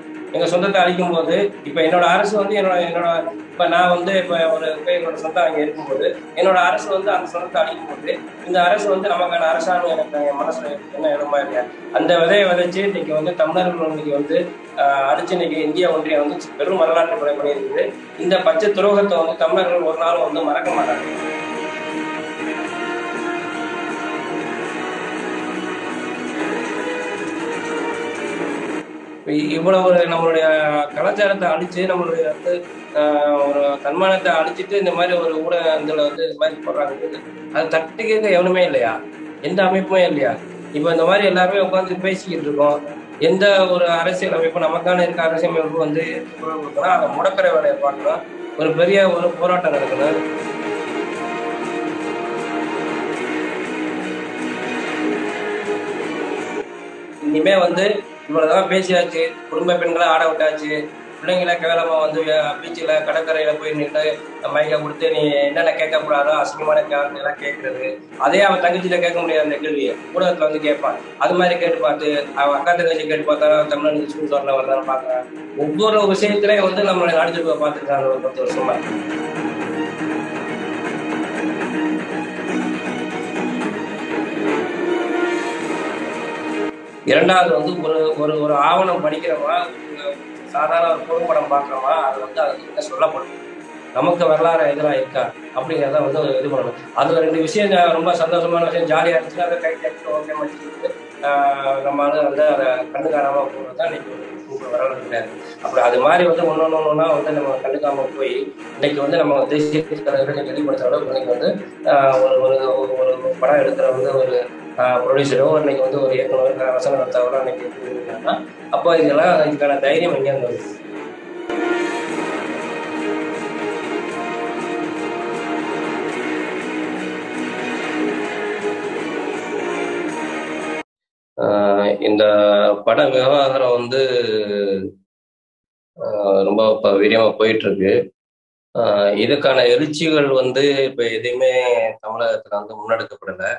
எங்க சொந்தத்தை அழிக்கும் போது இப்ப என்னோட அரசு வந்து என்னோட என்னோட இப்ப நான் வந்து இப்ப ஒரு இப்ப என்னோட சொந்தம் அங்க இருக்கும்போது என்னோட அரசு வந்து அந்த சொந்தத்தை அழிக்கும் போது இந்த அரசு வந்து நமக்கான அரசாங்கம் எனக்கு என் மனசுல என்ன இடமா இல்லையா அந்த விதையை விதைச்சு இன்னைக்கு வந்து தமிழர்கள் இன்னைக்கு வந்து ஆஹ், அடிச்சு இன்னைக்கு இந்திய ஒன்றியம் வந்து பெரும் வரலாற்று கொலை பண்ணியிருக்குது இந்த பச்சை துரோகத்தை வந்து தமிழர்கள் ஒரு நாளும் வந்து மறக்க மாட்டாங்க இப்ப இவ்வளவு ஒரு நம்மளுடைய கலாச்சாரத்தை அழிச்சு நம்மளுடைய வந்து ஆஹ், ஒரு தன்மானத்தை அழிச்சிட்டு இந்த மாதிரி ஒரு ஊடகங்களை வந்து இந்த மாதிரி போடுறாங்க அது தட்டு கேட்க எவனுமே இல்லையா எந்த அமைப்புமே இல்லையா இப்ப இந்த மாதிரி எல்லாருமே உட்காந்து பேசிக்கிட்டு இருக்கோம் எந்த ஒரு அரசியல் அமைப்பு நமக்கான இருக்க அரசியல் அமைப்பு வந்து குரல் கொடுக்கணும் அதை முடக்கிற வேலையை பார்க்கணும் ஒரு பெரிய ஒரு போராட்டம் நடக்கணும் இனிமே வந்து இவ்வளவுதான் பேசியாச்சு குடும்ப பெண்களை ஆட விட்டாச்சு பிள்ளைங்களை கேவலமா வந்து பீச்சில் கடற்கரையில போய் நின்று மைக்க கொடுத்து நீ என்னென்ன கேட்கக்கூடாதோ அசிங்கமான கேள்வி எல்லாம் கேட்கறது அதே அவன் தங்கச்சியில கேட்க முடியாது அந்த கேள்வியை ஊடகத்துல வந்து கேட்பான் அது மாதிரி கேட்டு பார்த்து அவன் அக்கா தங்கச்சி கேட்டு பார்த்தா தமிழ்நாடு ஸ்கூல் வரல வரலான்னு பார்க்கறான் ஒவ்வொரு விஷயத்திலையும் வந்து நம்மளை நாடு பார்த்துருக்காங்க ஒரு பத்து வருஷமா இரண்டாவது வந்து ஒரு ஒரு ஒரு ஆவணம் படிக்கிறவா ஒரு சாதாரண ஒரு குறும்படம் பார்க்குறவா அது வந்து அது என்ன சொல்லப்படும் நமக்கு வரலாறு எதிராக இருக்கா அப்படிங்கிறத வந்து இது பண்ணணும் அதுல ரெண்டு விஷயம் நான் ரொம்ப சந்தோஷமான விஷயம் ஜாலியாக இருந்துச்சுன்னா அதை கை கட்டி ஓகே மச்சிட்டு நம்ம வந்து வந்து அதை கண்டு காணாம போகிறது தான் இன்னைக்கு ஒரு சூப்பர் வரலாறு கிடையாது அப்படி அது மாதிரி வந்து ஒன்று ஒன்றா வந்து நம்ம கண்டுக்காம போய் இன்னைக்கு வந்து நம்ம தேசிய தலைவர்கள் வெளிப்படுத்துற அளவுக்கு இன்னைக்கு வந்து ஆஹ் ஒரு ஒரு ஒரு- ஒரு படம் எடுக்கிற வந்து ஒரு ப்ரொடியூசரோ இன்னைக்கு வந்து ஒரு இயக்குனர் வசன நடத்தவரோ இன்னைக்கு இருக்காங்கன்னா அப்போ இதெல்லாம் இதுக்கான தைரியம் எங்கே இருந்தது ஆஹ் இந்த பட விவகாரம் வந்து ஆஹ் ரொம்ப இப்போ வீரியமாக போயிட்டு இருக்கு ஆஹ் இதுக்கான எழுச்சிகள் வந்து இப்போ எதையுமே தமிழகத்தில் வந்து முன்னெடுக்கப்படலை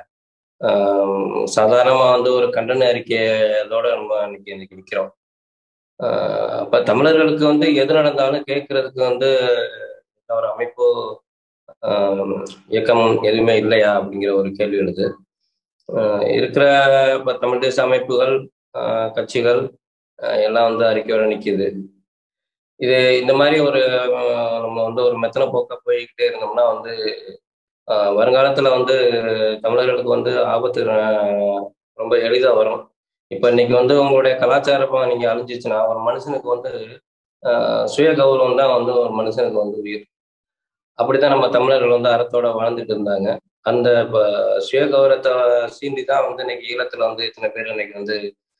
சாதாரணமாக வந்து ஒரு கண்டன அறிக்கையோட நம்ம இன்னைக்கு இன்னைக்கு நிற்கிறோம் அப்போ தமிழர்களுக்கு வந்து எது நடந்தாலும் கேட்கறதுக்கு வந்து எந்த ஒரு அமைப்பு ஆஹ் இயக்கம் எதுவுமே இல்லையா அப்படிங்கிற ஒரு கேள்வி எழுது ஆஹ் இருக்கிற இப்போ தமிழ் தேச அமைப்புகள் ஆஹ் கட்சிகள் ஆஹ் எல்லாம் வந்து அறிக்கையோட நிற்கிது இது இந்த மாதிரி ஒரு ஆஹ் நம்ம வந்து ஒரு மெத்தனை போக்க போய்கிட்டே இருந்தோம்னா வந்து ஆஹ் வருங்காலத்துல வந்து தமிழர்களுக்கு வந்து ஆபத்து ஆஹ் ரொம்ப எளிதா வரும் இப்ப இன்னைக்கு வந்து உங்களுடைய கலாச்சாரமா நீங்க அழிஞ்சிச்சுன்னா ஒரு மனுஷனுக்கு வந்து ஆஹ் சுய கௌரவம் தான் வந்து ஒரு மனுஷனுக்கு வந்து உயிர் அப்படித்தான் நம்ம தமிழர்கள் வந்து அறத்தோட வாழ்ந்துட்டு இருந்தாங்க அந்த இப்ப சுய கௌரவத்தை சீண்டி தான் வந்து இன்னைக்கு ஈழத்துல வந்து இத்தனை பேர் இன்னைக்கு வந்து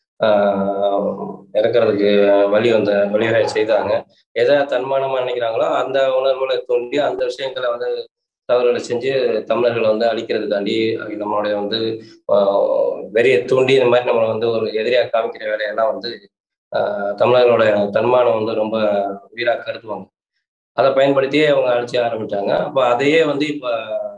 ஆஹ் இறக்குறதுக்கு வழி வந்த வழிவகை செய்தாங்க எதை தன்மானமா நினைக்கிறாங்களோ அந்த உணர்வுகளை தோண்டி அந்த விஷயங்களை வந்து தவறுகளை செஞ்சு தமிழர்களை வந்து அழிக்கிறதுக்காண்டி நம்மளுடைய வந்து ஆஹ் வெறியை தூண்டி இந்த மாதிரி நம்மளை வந்து ஒரு எதிரியா காமிக்கிற வேலையெல்லாம் வந்து ஆஹ் தமிழர்களோட தன்மானம் வந்து ரொம்ப வீரா கருதுவாங்க அதை பயன்படுத்தியே அவங்க அழிச்சு ஆரம்பிச்சாங்க அப்போ அதையே வந்து இப்போ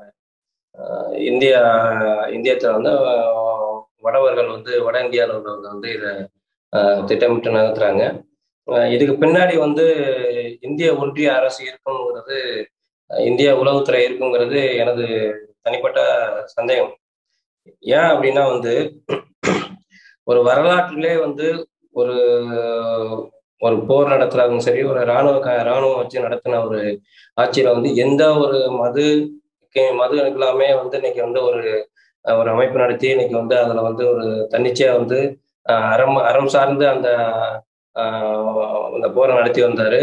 இந்தியா இந்தியத்தில் வந்து ஆஹ் வடவர்கள் வந்து வட இந்தியாவில் உள்ளவங்க வந்து இதை திட்டமிட்டு நகர்த்துறாங்க ஆஹ் இதுக்கு பின்னாடி வந்து இந்திய ஒன்றிய அரசு இருக்குங்கிறது இந்திய உளவுத்துறை இருக்குங்கிறது எனது தனிப்பட்ட சந்தேகம் ஏன் அப்படின்னா வந்து ஒரு வரலாற்றிலே வந்து ஒரு ஒரு போர் நடத்துறாங்க சரி ஒரு இராணுவ இராணுவம் வச்சு நடத்தின ஒரு ஆட்சியில வந்து எந்த ஒரு மது மது எல்லாமே வந்து இன்னைக்கு வந்து ஒரு ஒரு அமைப்பு நடத்தி இன்னைக்கு வந்து அதுல வந்து ஒரு தன்னிச்சையா வந்து அறம் அறம் சார்ந்து அந்த அந்த போரை நடத்தி வந்தாரு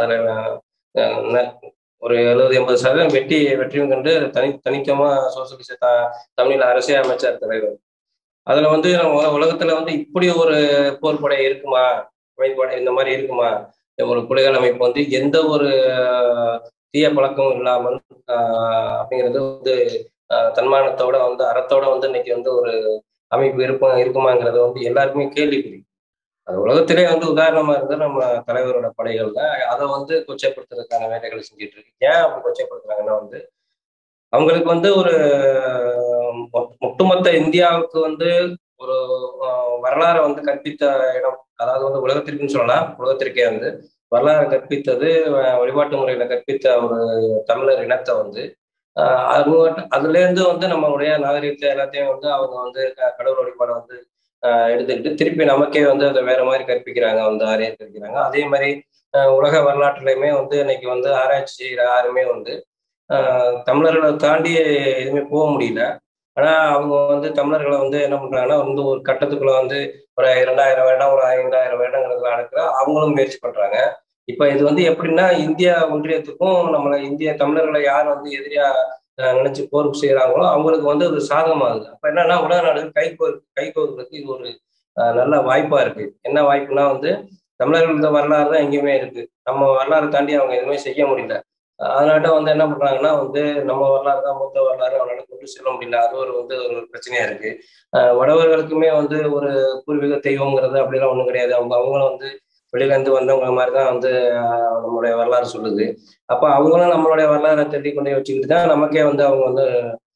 அதுல ஒரு எழுபது எண்பது சதவீதம் வெற்றி வெற்றியும் கண்டு தனி தனித்தமா சோசியலிச த தமிழில் அரசே அமைச்சார் தலைவர் அதுல வந்து நம்ம உலகத்துல வந்து இப்படி ஒரு போர்ப்படை இருக்குமா அமைப்படை இந்த மாதிரி இருக்குமா ஒரு புலிகள் அமைப்பு வந்து எந்த ஒரு தீய பழக்கமும் இல்லாமல் அப்படிங்கிறது வந்து தன்மானத்தோட வந்து அறத்தோட வந்து இன்னைக்கு வந்து ஒரு அமைப்பு இருக்கும் இருக்குமாங்கிறது வந்து எல்லாருக்குமே கேள்விக்குறி அது உலகத்திலே வந்து உதாரணமா இருந்தால் நம்ம தலைவரோட படைகள்ல அதை வந்து கொச்சைப்படுத்துறதுக்கான வேலைகளை செஞ்சுட்டு இருக்கு ஏன் அப்படி கொச்சைப்படுத்துறாங்கன்னா வந்து அவங்களுக்கு வந்து ஒரு ஒட்டுமொத்த இந்தியாவுக்கு வந்து ஒரு வரலாறை வந்து கற்பித்த இடம் அதாவது வந்து உலகத்திற்குன்னு சொல்லலாம் உலகத்திற்கே வந்து வரலாறு கற்பித்தது வழிபாட்டு முறையில கற்பித்த ஒரு தமிழர் இனத்தை வந்து அவங்க அதுல இருந்து வந்து நம்மளுடைய நாகரிகத்தை எல்லாத்தையும் வந்து அவங்க வந்து கடவுள் வழிபாடை வந்து எடுத்துக்கிட்டு திருப்பி நமக்கே வந்து அதை வேற மாதிரி கற்பிக்கிறாங்க வந்து ஆரியர் கற்பிக்கிறாங்க அதே மாதிரி உலக வரலாற்றுலையுமே வந்து இன்னைக்கு வந்து ஆராய்ச்சி செய்கிற யாருமே வந்து தமிழர்களை தாண்டி எதுவுமே போக முடியல ஆனா அவங்க வந்து தமிழர்களை வந்து என்ன பண்றாங்கன்னா வந்து ஒரு கட்டத்துக்குள்ள வந்து ஒரு இரண்டாயிரம் வருடம் ஒரு ஐந்தாயிரம் வருடங்களுக்கு நடக்கிற அவங்களும் முயற்சி பண்றாங்க இப்ப இது வந்து எப்படின்னா இந்தியா ஒன்றியத்துக்கும் நம்மளை இந்திய தமிழர்களை யார் வந்து எதிரியா நினைச்சு போருக்கு செய்யறாங்களோ அவங்களுக்கு வந்து அது சாதகமாகுது அப்ப என்னன்னா உலக நாடுகள் கை கோ கை கோர்க்கிறதுக்கு இது ஒரு நல்ல வாய்ப்பா இருக்கு என்ன வாய்ப்புனா வந்து தமிழர்களோட வரலாறு தான் எங்கேயுமே இருக்கு நம்ம வரலாறு தாண்டி அவங்க எதுவுமே செய்ய முடியல அதனால வந்து என்ன பண்றாங்கன்னா வந்து நம்ம வரலாறு தான் மூத்த வரலாறு அவனால கொண்டு செல்ல முடியல அது ஒரு வந்து ஒரு பிரச்சனையா இருக்கு வடவர்களுக்குமே வந்து ஒரு பூர்வீக தெய்வங்கிறது அப்படிலாம் ஒன்றும் கிடையாது அவங்க அவங்களும் வந்து வெளியிலேருந்து வந்தவங்க மாதிரி தான் வந்து நம்மளுடைய வரலாறு சொல்லுது அப்போ அவங்களும் நம்மளுடைய வரலாறை தேடி கொண்டே வச்சுக்கிட்டு தான் நமக்கே வந்து அவங்க வந்து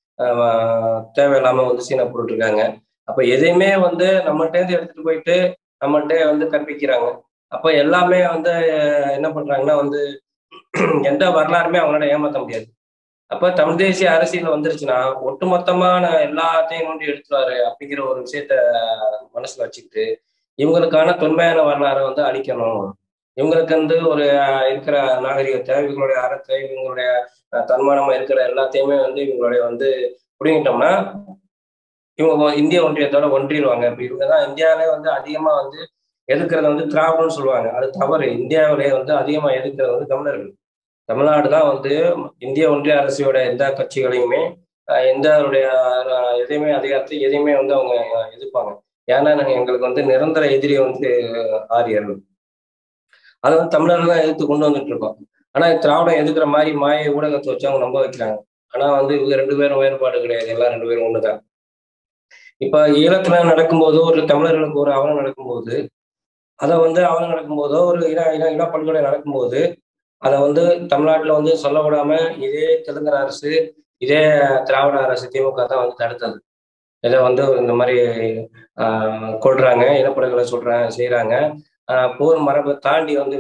தேவையில்லாம வந்து சீனை போட்டுருக்காங்க அப்போ எதையுமே வந்து நம்மகிட்டேருந்து எடுத்துட்டு போயிட்டு நம்மகிட்ட வந்து கற்பிக்கிறாங்க அப்போ எல்லாமே வந்து என்ன பண்றாங்கன்னா வந்து எந்த வரலாறுமே அவங்களால ஏமாற்ற முடியாது அப்ப தமிழ் தேசிய அரசியல் வந்துருச்சுன்னா ஒட்டுமொத்தமான எல்லாத்தையும் கொண்டு எடுத்துருவாரு அப்படிங்கிற ஒரு விஷயத்த மனசுல வச்சுக்கிட்டு இவங்களுக்கான தொன்மையான வரலாறை வந்து அழிக்கணும் இவங்களுக்கு வந்து ஒரு இருக்கிற நாகரிகத்தை இவங்களுடைய அறத்தை இவங்களுடைய தன்மானமா இருக்கிற எல்லாத்தையுமே வந்து இவங்களுடைய வந்து பிடிங்கிட்டோம்னா இவங்க இந்திய ஒன்றியத்தோட ஒன்றிடுவாங்க இப்ப இவங்க தான் இந்தியாவிலே வந்து அதிகமா வந்து எதிர்க்கிறத வந்து திராவிடம்னு சொல்லுவாங்க அது தவறு இந்தியாவிலே வந்து அதிகமா எதிர்க்கிறது வந்து தமிழர்கள் தமிழ்நாடு தான் வந்து இந்திய ஒன்றிய அரசியோட எந்த கட்சிகளையுமே எந்த எதையுமே அதிகாரத்தை எதையுமே வந்து அவங்க எதிர்ப்பாங்க ஏன்னா நாங்கள் எங்களுக்கு வந்து நிரந்தர எதிரி வந்து ஆரியர்கள் அதை வந்து தமிழர்கள் தான் எதிர்த்து கொண்டு வந்துட்டு இருக்கோம் ஆனா திராவிடம் எதுக்குற மாதிரி மாய ஊடகத்தை வச்சு அவங்க நம்ப வைக்கிறாங்க ஆனா வந்து இவங்க ரெண்டு பேரும் வேறுபாடு கிடையாது எல்லாம் ரெண்டு பேரும் ஒண்ணுதான் இப்ப ஈழத்துல நடக்கும்போது ஒரு தமிழர்களுக்கு ஒரு அவலம் நடக்கும்போது அதை வந்து அவலம் நடக்கும்போதோ ஒரு இன இன இனப்படுகொலை நடக்கும்போது அதை வந்து தமிழ்நாட்டுல வந்து சொல்ல விடாம இதே தெலுங்கர் அரசு இதே திராவிட அரசு திமுக தான் வந்து தடுத்தது இதை வந்து இந்த மாதிரி ஆஹ் கொள்றாங்க இனப்படுகொலை சொல்றாங்க செய்யறாங்க போர் மரபை தாண்டி வந்து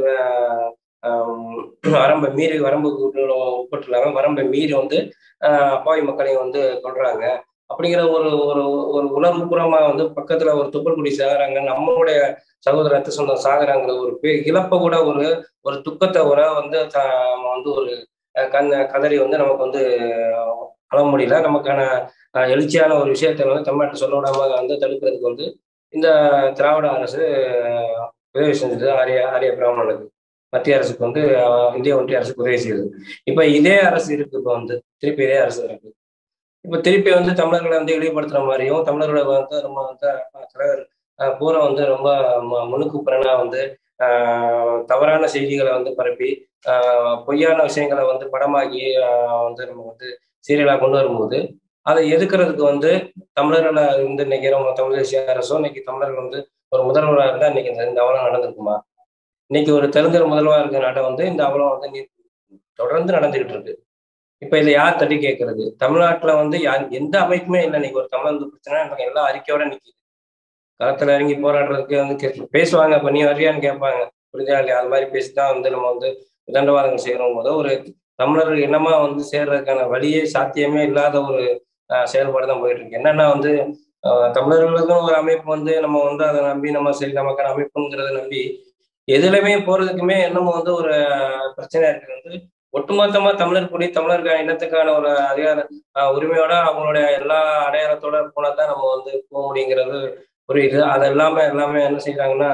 வரம்பை மீறி வரம்பு உட்பட்டுலாங்க வரம்பை மீறி வந்து அப்பாவி மக்களையும் வந்து கொள்றாங்க அப்படிங்கிற ஒரு ஒரு ஒரு உணர்வுபூர்வமா வந்து பக்கத்துல ஒரு துப்பல்குடி சாகுறாங்க நம்மளுடைய சகோதர ரத்த சொந்தம் சாகுறாங்கிற ஒரு பே இழப்ப கூட ஒரு ஒரு துக்கத்தை கூட வந்து வந்து ஒரு கண் கதறி வந்து நமக்கு வந்து அள முடியல நமக்கான எழுச்சியான ஒரு விஷயத்தை வந்து தமிழ்நாட்டை சொல்ல விடாம வந்து தடுக்கிறதுக்கு வந்து இந்த திராவிட அரசு உதவி செஞ்சது ஆரிய ஆரிய பிராமணனுக்கு மத்திய அரசுக்கு வந்து இந்திய ஒன்றிய அரசுக்கு உதவி செய்யுது இப்ப இதே அரசு இருக்கு இப்போ வந்து திருப்பி இதே அரசு இருக்கு இப்ப திருப்பி வந்து தமிழர்களை வந்து இழிவுபடுத்துற மாதிரியும் தமிழர்களை வந்து ரொம்ப வந்து தலைவர் பூரா வந்து ரொம்ப முணுக்கு பிறனா வந்து தவறான செய்திகளை வந்து பரப்பி பொய்யான விஷயங்களை வந்து படமாக்கி வந்து நம்ம வந்து சீரியலாக கொண்டு வரும்போது அதை எதுக்குறதுக்கு வந்து தமிழர்களை வந்து இன்னைக்கு நம்ம தமிழ் தேசிய அரசும் இன்னைக்கு தமிழர்கள் வந்து ஒரு முதல்வராக இருந்தால் இன்னைக்கு இந்த அவலம் நடந்திருக்குமா இன்னைக்கு ஒரு தெலுங்கர் முதல்வராக இருக்கிற நாட்டை வந்து இந்த அவலம் வந்து தொடர்ந்து நடந்துகிட்டு இருக்கு இப்ப இதை யார் தட்டி கேட்கறது தமிழ்நாட்டுல வந்து யார் எந்த அமைப்புமே இல்லை இன்னைக்கு ஒரு தமிழ் பிரச்சனை எல்லா அறிக்கையோட நிக்குது களத்துல இறங்கி போராடுறதுக்கு வந்து பேசுவாங்க இப்ப நீ வரியான்னு கேட்பாங்க புரிஞ்சா இல்லையா அது மாதிரி பேசிதான் வந்து நம்ம வந்து தண்டவாதங்கள் செய்யறோம் போது ஒரு தமிழர்கள் என்னமா வந்து சேர்றதுக்கான வழியே சாத்தியமே இல்லாத ஒரு செயல்பாடு தான் போயிட்டு இருக்கு என்னன்னா வந்து தமிழர்களுக்கும் ஒரு அமைப்பு வந்து நம்ம வந்து அதை நம்பி நம்ம சரி நமக்கான அமைப்புங்கிறத நம்பி எதுலையுமே போறதுக்குமே என்னமோ வந்து ஒரு பிரச்சனையா இருக்கு வந்து ஒட்டுமொத்தமா தமிழர் குடி தமிழர்கள் இனத்துக்கான ஒரு அதிகார உரிமையோட அவங்களுடைய எல்லா அடையாளத்தோட போனா தான் நம்ம வந்து போக முடியுங்கிறது புரியுது அது எல்லாமே எல்லாமே என்ன செய்யறாங்கன்னா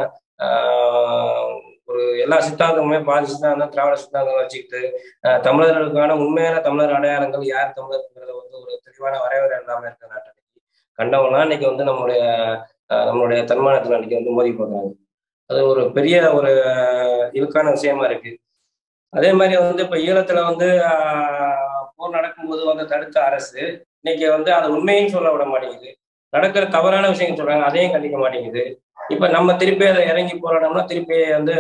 ஒரு எல்லா சித்தாந்தமுமே பாதி சித்தாந்தம் திராவிட சித்தாந்தம் வச்சுக்கிட்டு தமிழர்களுக்கான உண்மையான தமிழர் அடையாளங்கள் யார் தமிழர்ங்கிறத வந்து ஒரு தெளிவான வரைவரை இல்லாம இருக்க நாட்டை கண்டவனா இன்னைக்கு வந்து நம்மளுடைய நம்மளுடைய தன்மானத்தில் அன்னைக்கு வந்து மோதி பார்க்குறாங்க அது ஒரு பெரிய ஒரு இழுக்கான விஷயமா இருக்கு அதே மாதிரி வந்து இப்ப ஈழத்துல வந்து போர் நடக்கும்போது வந்து தடுத்த அரசு இன்னைக்கு வந்து அதை உண்மையும் சொல்ல விட மாட்டேங்குது நடக்கிற தவறான விஷயங்கள் சொல்றாங்க அதையும் கண்டிக்க மாட்டேங்குது இப்ப நம்ம திருப்பி அதை இறங்கி போராடோம்னா திருப்பி வந்து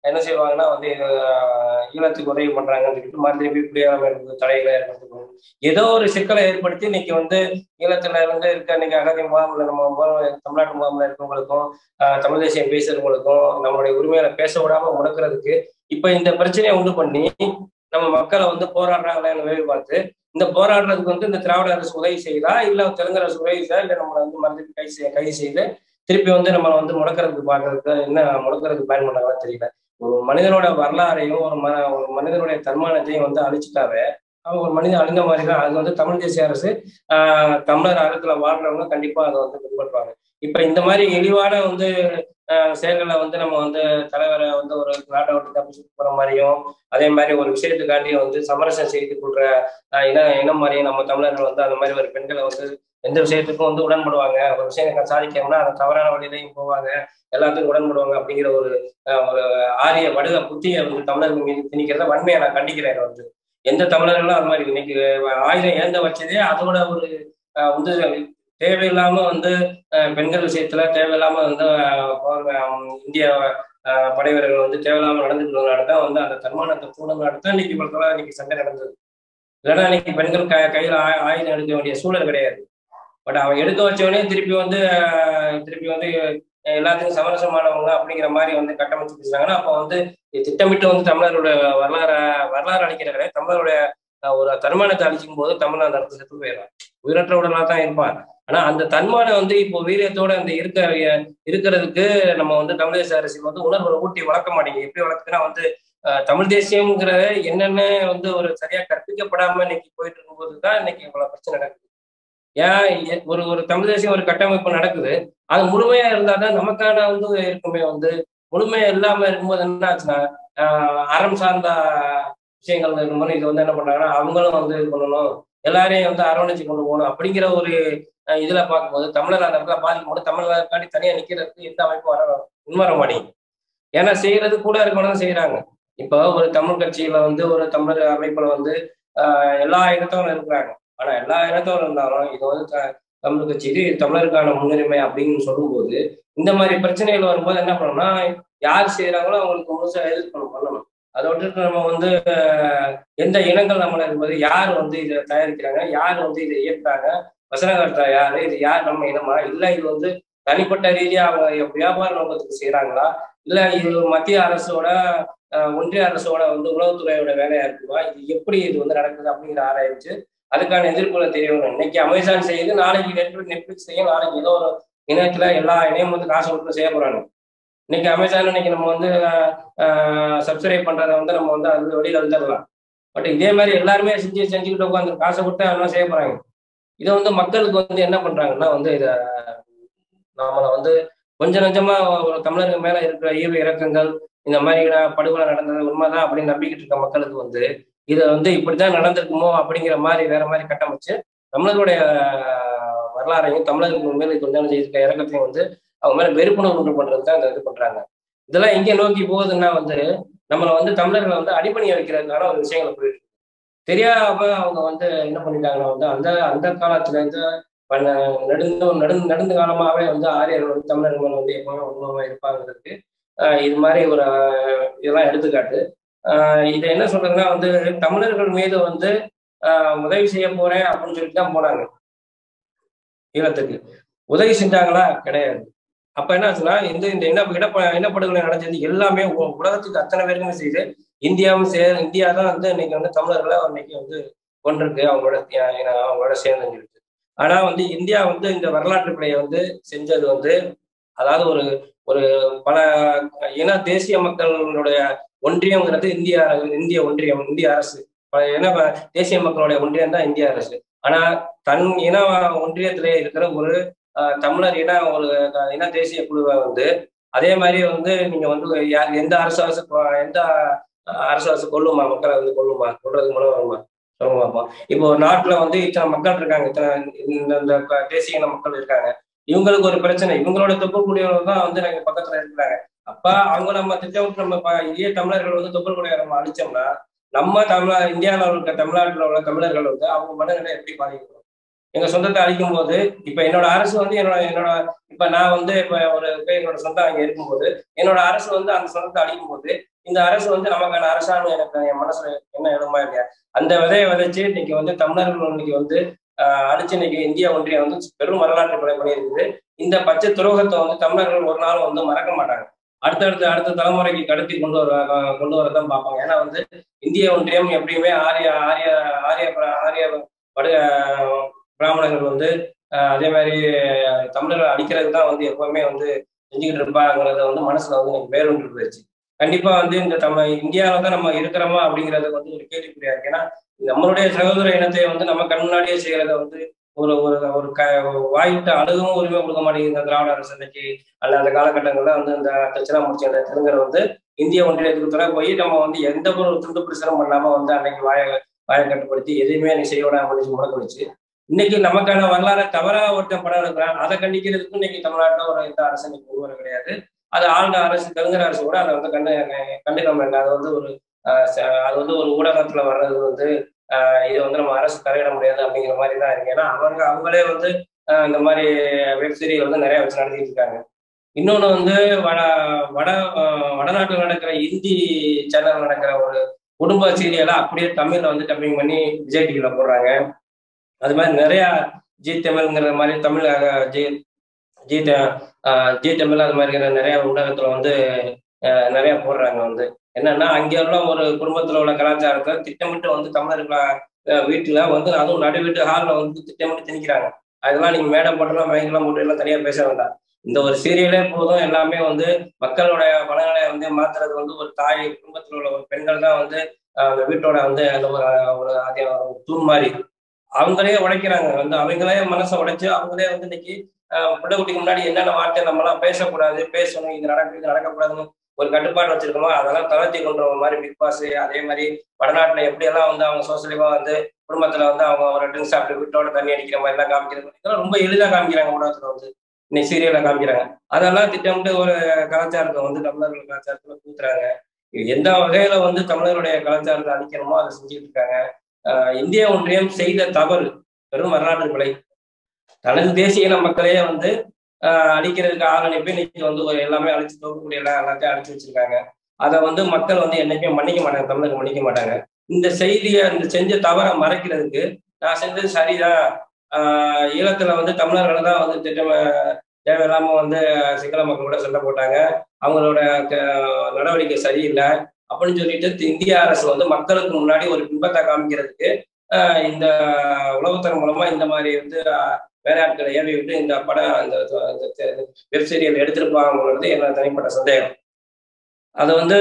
என்ன செய்வாங்கன்னா வந்து ஆஹ் ஈழத்துக்கு உதவி பண்றாங்கன்னு சொல்லிட்டு மறுபடியும் போய் குடியாம இருக்கிறது தடைகளை ஏற்படுத்தணும் ஏதோ ஒரு சிக்கலை ஏற்படுத்தி இன்னைக்கு வந்து ஈழத்துல இருந்து இருக்க இன்னைக்கு அகதி முகாமில் நம்ம முகாம் தமிழ்நாட்டு முகாமில் இருக்கவங்களுக்கும் ஆஹ் தமிழ் தேசியம் பேசுறவங்களுக்கும் நம்மளுடைய உரிமைகளை பேச விடாம முடக்கிறதுக்கு இப்ப இந்த பிரச்சனையை உண்டு பண்ணி நம்ம மக்களை வந்து போராடுறாங்களான்னு வேலை பார்த்து இந்த போராடுறதுக்கு வந்து இந்த திராவிட அரசு உதவி செய்யுதா இல்ல தெலுங்கு அரசு உதவி செய்தா இல்ல நம்மளை வந்து மறுபடியும் கை செய் கைது செய்து திருப்பி வந்து நம்ம வந்து முடக்கிறதுக்கு பாக்குறதுக்கு என்ன முடக்கிறதுக்கு பயன் பண்ணாங்களா தெரியல ஒரு மனிதனோட வரலாறையும் ஒரு ம ஒரு மனிதனுடைய தன்மானத்தையும் வந்து அழிச்சுட்டாவே அவன் ஒரு மனிதன் அழிந்த மாதிரி தான் அது வந்து தமிழ் தேசிய அரசு ஆஹ் தமிழர் அறத்துல வாழ்றவங்க கண்டிப்பா அதை வந்து பின்பற்றுவாங்க இப்ப இந்த மாதிரி இழிவான வந்து ஆஹ் செயல்களை வந்து நம்ம வந்து தலைவரை வந்து ஒரு நாட்டை விட்டு தப்பிச்சு போற மாதிரியும் அதே மாதிரி ஒரு விஷயத்துக்காண்டி வந்து சமரசம் செய்து கொள்ற ஆஹ் இன இனம் மாதிரியும் நம்ம தமிழர்கள் வந்து அந்த மாதிரி ஒரு பெண்களை வந்து எந்த விஷயத்துக்கும் வந்து உடன்படுவாங்க ஒரு விஷயம் சாதிக்கணும்னா அந்த தவறான வழியிலையும் போவாங்க எல்லாத்துக்கும் உடன்படுவாங்க அப்படிங்கிற ஒரு ஆஹ் ஒரு ஆரிய வடுக புத்தியை வந்து தமிழர்கள் மீது திணிக்கிறத வன்மையை நான் கண்டிக்கிறேன் வந்து எந்த தமிழர்களும் அது மாதிரி இன்னைக்கு ஆயுதம் ஏந்த வச்சதே அதோட ஒரு ஆஹ் வந்து தேவையில்லாம வந்து ஆஹ் பெண்கள் விஷயத்துல தேவையில்லாம வந்து ஆஹ் ஆஹ் இந்திய ஆஹ் படை வீரர்கள் வந்து தேவையில்லாம நடந்துக்கிறதுனால தான் வந்து அந்த தன்மானத்தை தூண்டனால தான் இன்னைக்கு இவ்வளவு இன்னைக்கு சண்டை நடந்தது இல்லைன்னா இன்னைக்கு பெண்கள் க கையில் ஆ- ஆயுதம் எடுக்க வேண்டிய சூழல் கிடையாது பட் அவன் எடுக்க வச்சவனே திருப்பி வந்து ஆஹ் திருப்பி வந்து எல்லாத்துக்கும் சமரசமானவங்க அப்படிங்கிற மாதிரி வந்து கட்டமைச்சு பேசுறாங்கன்னா அப்போ வந்து இது திட்டமிட்டு வந்து தமிழர்களுடைய வரலாறு வரலாறு அழிக்கிற கிடையாது தமிழருடைய ஆஹ் ஒரு தன்மானத்தை அழிக்கும் போது தமிழ் அந்த இடத்துல செத்து போயிடலாம் உயிரற்ற உடலாக தான் இருப்பான் ஆனா அந்த தன்மானம் வந்து இப்போ வீரியத்தோட அந்த இருக்க இருக்கிறதுக்கு நம்ம வந்து தமிழ் தேசிய அரசியல் வந்து உணர்வை ஊட்டி வளர்க்க மாட்டேங்குது எப்படி வளர்க்குதுன்னா வந்து ஆஹ் தமிழ் தேசியம்ங்கிற என்னென்ன வந்து ஒரு சரியா கற்பிக்கப்படாம இன்னைக்கு போயிட்டு இருக்கும்போது தான் இன்னைக்கு இவ்வளவு பிரச்சனை நடக்குது ஏன் எ- ஒரு ஒரு தமிழ் தேசியம் ஒரு கட்டமைப்பு நடக்குது அது முழுமையா இருந்தா தான் நமக்கான வந்து இருக்குமே வந்து முழுமையா இல்லாம இருக்கும்போது என்ன ஆச்சுன்னா ஆஹ் அறம் சார்ந்த விஷயங்கள் இருக்கும்போது இது வந்து என்ன பண்றாங்கன்னா அவங்களும் வந்து இது பண்ணணும் எல்லாரையும் வந்து அரவணைச்சு கொண்டு போகணும் அப்படிங்கிற ஒரு அஹ் இதுல பார்க்கும்போது தமிழர் அந்த இடத்துல பாதிக்கும் போது தமிழர்களுக்காண்டி தனியா நிக்கிறதுக்கு எந்த அமைப்பும் வர முன்வர மாட்டேங்குது ஏன்னா செய்யறது கூட இருக்கணும் செய்யறாங்க இப்போ ஒரு தமிழ் கட்சியில வந்து ஒரு தமிழர் அமைப்புல வந்து ஆஹ் எல்லா இனத்தவரும் இருக்கிறாங்க ஆனா எல்லா இனத்தவரும் இருந்தாலும் இது வந்து த- தமிழ் கட்சி இது தமிழருக்கான முன்னுரிமை அப்படின்னு சொல்லும்போது இந்த மாதிரி பிரச்சனைகள் வரும்போது என்ன பண்ணணும்னா யார் செய்யறாங்களோ அவங்களுக்கு முழுசா எதிர்ப்பு பண்ணணும் அதை விட்டுட்டு நம்ம வந்து ஆஹ் எந்த இனங்கள் நம்மள என்பது யார் வந்து இதை தயாரிக்கிறாங்க யார் வந்து இதை இயக்குறாங்க வசனகர்த்தா யாரு இது யார் நம்ம இனமா இல்ல இது வந்து தனிப்பட்ட ரீதியா அவங்க வியாபார நோக்கத்துக்கு செய்யறாங்களா இல்ல இது மத்திய அரசோட ஆஹ் ஒன்றிய அரசோட வந்து உளவுத்துறையோட வேலையா இருக்குமா இது எப்படி இது வந்து நடக்குது அப்படிங்கிற ஆராய்ச்சி அதுக்கான எதிர்ப்புகளை தெரிய வரும் இன்னைக்கு அமேசான் செய்யுது நாளைக்கு நெட்ஃபிளிக்ஸ் நெட்ஃபிளிக்ஸ் செய்யும் நாளைக்கு ஏதோ ஒரு இணையத்துல எல்லா இணையம் வந்து காசு கொடுத்து செய்ய போறாங்க இன்னைக்கு அமேசான் இன்னைக்கு நம்ம வந்து சப்ஸ்கிரைப் பண்றதை வந்து நம்ம வந்து அது வெளியில வந்துடலாம் பட் இதே மாதிரி எல்லாருமே செஞ்சு செஞ்சுக்கிட்டு உட்காந்து காசை கொடுத்து அதெல்லாம் செய்ய போறாங்க இதை வந்து மக்களுக்கு வந்து என்ன பண்றாங்கன்னா வந்து இத நம்மளை வந்து கொஞ்சம் நஞ்சமா ஒரு தமிழர்கள் மேல இருக்கிற ஈவு இறக்கங்கள் இந்த மாதிரி படுகொலை நடந்தது உண்மைதான் அப்படின்னு நம்பிக்கிட்டு இருக்க மக்களுக்கு வந்து இதை வந்து இப்படித்தான் நடந்திருக்குமோ அப்படிங்கிற மாதிரி வேற மாதிரி கட்டமைச்சு தமிழர்களுடைய வரலாறையும் தமிழர்கள் மேல கொஞ்சம் செய்திருக்க இறக்கத்தையும் வந்து அவங்க மேல வெறுப்புணர்வு உண்டு பண்றது தான் இந்த இது பண்றாங்க இதெல்லாம் எங்க நோக்கி போகுதுன்னா வந்து நம்மளை வந்து தமிழர்களை வந்து அடிப்பணிய வைக்கிறதுக்கான ஒரு விஷயங்களை போயிட்டு இருக்கு. தெரியாம அவங்க வந்து என்ன பண்ணிட்டாங்கன்னா வந்து அந்த அந்த காலத்துல இருந்து பண்ண நெடுந்து நெடுந்து நெடுந்த காலமாவே வந்து ஆரியர்கள் வந்து தமிழர்கள் வந்து எப்பவுமே உண்மையாக இருப்பாங்கிறதுக்கு ஆஹ் இது மாதிரி ஒரு ஆஹ் இதெல்லாம் எடுத்துக்காட்டு ஆஹ் இதை என்ன சொல்றதுன்னா வந்து தமிழர்கள் மீது வந்து ஆஹ் உதவி செய்ய போறேன் அப்படின்னு சொல்லிட்டு தான் போனாங்க ஈழத்துக்கு உதவி செஞ்சாங்களா கிடையாது அப்ப என்ன ஆச்சுன்னா இந்த இந்த இன இடப்ப இனப்படுகொலை நடந்தது எல்லாமே உ- உலகத்துக்கு அத்தனை பேருக்குமே செய்து இந்தியாவும் சே இந்தியா தான் வந்து இன்னைக்கு வந்து தமிழர்களை இன்னைக்கு வந்து கொண்டிருக்கு அவங்களோட தி- இன- அவங்களோட சேர்ந்து இருக்கு ஆனா வந்து இந்தியா வந்து இந்த வரலாற்று பிழையை வந்து செஞ்சது வந்து அதாவது ஒரு ஒரு பல இன தேசிய மக்களுடைய ஒன்றியம்ங்கிறது இந்திய இந்திய ஒன்றியம் இந்திய அரசு பல இன தேசிய மக்களுடைய ஒன்றியம் தான் இந்திய அரசு ஆனா தன் இன ஒன்றியத்திலே இருக்கிற ஒரு ஆஹ், தமிழர் இன ஒரு அஹ், இன தேசிய குழுவை வந்து அதே மாதிரி வந்து நீங்க வந்து யார் எந்த அரசு அரசு கொ- எந்த அஹ், அரசு அரசு கொல்லுமா மக்களை வந்து கொல்லுமா கொள்றதுக்கு மூலம் வருமா சொல்லுங்க பார்ப்போம் இப்போ ஒரு நாட்டுல வந்து இத்தனை மக்கள் இருக்காங்க இத்தனை இந்த இந்த க- தேசிய இன மக்கள் இருக்காங்க இவங்களுக்கு ஒரு பிரச்சனை இவங்களோட தொப்புள்குடியவர்கள் தான் வந்து எங்க பக்கத்துல இருக்கிறாங்க அப்ப அவங்க நம்ம திட்டமிட்டு நம்ம ப- இதே தமிழர்கள் வந்து தொப்புள்குடியை நம்ம அழிச்சோம்னா நம்ம தமிழ இந்தியாவில் இருக்க தமிழ்நாட்டில் உள்ள தமிழர்கள் வந்து அவங்க மனநிலை எப்படி பாதிக்கப்படும் எங்க சொந்தத்தை அழிக்கும் போது இப்ப என்னோட அரசு வந்து என்னோட என்னோட இப்ப நான் வந்து இப்ப ஒரு இப்ப என்னோட சொந்தம் அங்க இருக்கும்போது என்னோட அரசு வந்து அந்த சொந்தத்தை அழிக்கும் போது இந்த அரசு வந்து நமக்கான அரசாங்கம் எனக்கு என் மனசுல என்ன இடமா இல்லையா அந்த விதையை விதைச்சு இன்னைக்கு வந்து தமிழர்கள் இன்னைக்கு வந்து ஆஹ் அழிச்சு இன்னைக்கு இந்திய ஒன்றியம் வந்து பெரும் வரலாற்று கொலை பண்ணியிருக்குது இந்த பச்சை துரோகத்தை வந்து தமிழர்கள் ஒரு நாள் வந்து மறக்க மாட்டாங்க அடுத்தடுத்த அடுத்த தலைமுறைக்கு கடத்தி கொண்டு வர கொண்டு வரதான் பார்ப்பாங்க ஏன்னா வந்து இந்திய ஒன்றியம் எப்படியுமே ஆரிய ஆரிய ஆரிய பிர- ஆரிய படு பிராமணர்கள் வந்து ஆஹ் அதே மாதிரி தமிழர்கள் அடிக்கிறதுக்கு தான் வந்து எப்பவுமே வந்து செஞ்சுக்கிட்டு இருப்பாங்கிறத வந்து மனசுல வந்து எனக்கு வேறுண்டு போயிடுச்சு கண்டிப்பா வந்து இந்த தமிழ் இந்தியாவில தான் நம்ம இருக்கிறோமா அப்படிங்கறது வந்து ஒரு கேள்விக்குறியா இருக்கு ஏன்னா நம்மளுடைய சகோதர இனத்தை வந்து நம்ம கண் முன்னாடியே செய்யறத வந்து ஒரு ஒரு ஒரு க வாய்ட்டு அழுகவும் உரிமை கொடுக்க மாட்டேங்குது இந்த திராவிட அரசு இன்னைக்கு அல்ல அந்த காலகட்டங்கள்ல வந்து இந்த தட்சிணாமூர்த்தி அந்த தெலுங்கரை வந்து இந்திய ஒன்றியத்துக்கு துறை போய் நம்ம வந்து எந்த ஒரு துண்டு பிரச்சனை பண்ணாம வந்து அன்னைக்கு வாய வாயை கட்டுப்படுத்தி எதையுமே நீ செய்ய விடாம முடிச்சு முடக்க வச்சு இன்னைக்கு நமக்கான வரலாறு தவறா ஒருத்தன் படம் எடுக்கிறான் அதை கண்டிக்கிறதுக்கு இன்னைக்கு தமிழ்நாட்டுல ஒரு எந்த அரசு இன்னைக்கு உருவாக கிடையாது அது ஆழ்ந்த அரசு தெலுங்கர் அரசு கூட அதை வந்து கண்டு கண்டுக்காம இல்லை அது வந்து ஒரு ஆஹ் ச- அது வந்து ஒரு ஊடகத்துல வர்றது வந்து ஆஹ் இது வந்து நம்ம அரசு தலையிட முடியாது அப்படிங்கிற மாதிரி தான் இருக்கு ஏன்னா அவங்க அவங்களே வந்து ஆஹ் இந்த மாதிரி வெப் சீரியல் வந்து நிறைய வச்சு நடத்திட்டு இருக்காங்க இன்னொன்று வந்து வட வட ஆஹ் வடநாட்டில் நடக்கிற இந்தி சேனல் நடக்கிற ஒரு குடும்ப சீரியலை அப்படியே தமிழ்ல வந்து டப்பிங் பண்ணி விஜய் டிவியில போடுறாங்க அது மாதிரி நிறைய ஜி தமிழ்ங்கிற மாதிரி தமிழ் ஆஹ் ஜி ஜி த- ஆஹ் ஜி தமிழ் அது மாதிரி நிறைய ஊடகத்துல வந்து ஆஹ் நிறைய போடுறாங்க வந்து என்னன்னா அங்க உள்ள ஒரு குடும்பத்துல உள்ள கலாச்சாரத்தை திட்டமிட்டு வந்து தமிழர்கள ஆஹ் வீட்டுல வந்து அதுவும் நடு வீட்டு ஹாலில் வந்து திட்டமிட்டு திணிக்கிறாங்க அதெல்லாம் நீங்க மேடம் போட்டெல்லாம் மயங்கெல்லாம் போட்டு எல்லாம் தனியா பேச வேண்டாம் இந்த ஒரு சீரியலே போதும் எல்லாமே வந்து மக்களுடைய மனநிலை வந்து மாத்துறது வந்து ஒரு தாய் குடும்பத்தில் உள்ள ஒரு பெண்கள் தான் வந்து ஆஹ் அந்த வீட்டோட வந்து அந்த ஒரு ஒரு அதே ஒரு தூண் மாதிரி அவங்களே உடைக்கிறாங்க வந்து அவங்களே மனசை உடைச்சு அவங்களே வந்து இன்னைக்கு ஆஹ் பிள்ளை குட்டிக்கு முன்னாடி என்னென்ன வார்த்தை நம்மலாம் பேசக்கூடாது பேசணும் இது நடக்க இது நடக்கக்கூடாதுன்னு ஒரு கட்டுப்பாடு வச்சிருக்கோமோ அதெல்லாம் தளர்த்தி கொண்டு வர மாதிரி பிக் பாஸ் அதே மாதிரி வடநாட்டுல எப்படியெல்லாம் வந்து அவங்க சோசியலிவா வந்து குடும்பத்துல வந்து அவங்க ஒரு ட்ரிங்க் சாப்பிட்டு வீட்டோட தண்ணி அடிக்கிற மாதிரி எல்லாம் காமிக்கிறது இதெல்லாம் ரொம்ப எளிதா காமிக்கிறாங்க ஊடகத்துல வந்து இன்னைக்கு சீரியல்ல காமிக்கிறாங்க அதெல்லாம் திட்டமிட்டு ஒரு கலாச்சாரத்தை வந்து தமிழர்கள் கலாச்சாரத்துல கூத்துறாங்க இது எந்த வகையில வந்து தமிழர்களுடைய கலாச்சாரத்தை அழிக்கணுமோ அதை செஞ்சுட்டு இருக்காங்க ஆஹ் இந்திய ஒன்றியம் செய்த தவறு பெரும் வரலாற்று கொலை தனது தேசிய இன மக்களையே வந்து ஆஹ் அழிக்கிறதுக்கு ஆள் அனுப்பி இன்னைக்கு வந்து ஒரு எல்லாமே அழிச்சு தோக்கக்கூடிய எல்லாம் எல்லாத்தையும் அழிச்சு வச்சிருக்காங்க அதை வந்து மக்கள் வந்து என்னைக்குமே மன்னிக்க மாட்டாங்க தமிழர்கள் மன்னிக்க மாட்டாங்க இந்த செய்தியை இந்த செஞ்ச தவறை மறைக்கிறதுக்கு நான் செஞ்சது சரிதான் ஆஹ் ஈழத்துல வந்து தமிழர்களை தான் வந்து திட்டம் தேவையில்லாம வந்து சிங்கள மக்களோட சண்டை போட்டாங்க அவங்களோட க- நடவடிக்கை சரியில்லை அப்படின்னு சொல்லிட்டு தி- இந்திய அரசு வந்து மக்களுக்கு முன்னாடி ஒரு பிம்பத்தை காமிக்கிறதுக்கு ஆஹ் இந்த உளவுத்தரம் மூலமா இந்த மாதிரி வந்து ஆஹ் வேலையாட்களை ஏவி விட்டு இந்த படம் இந்த வெப் சீரியல் எடுத்திருப்பாங்கிறது என்னோட தனிப்பட்ட சந்தேகம் அது வந்து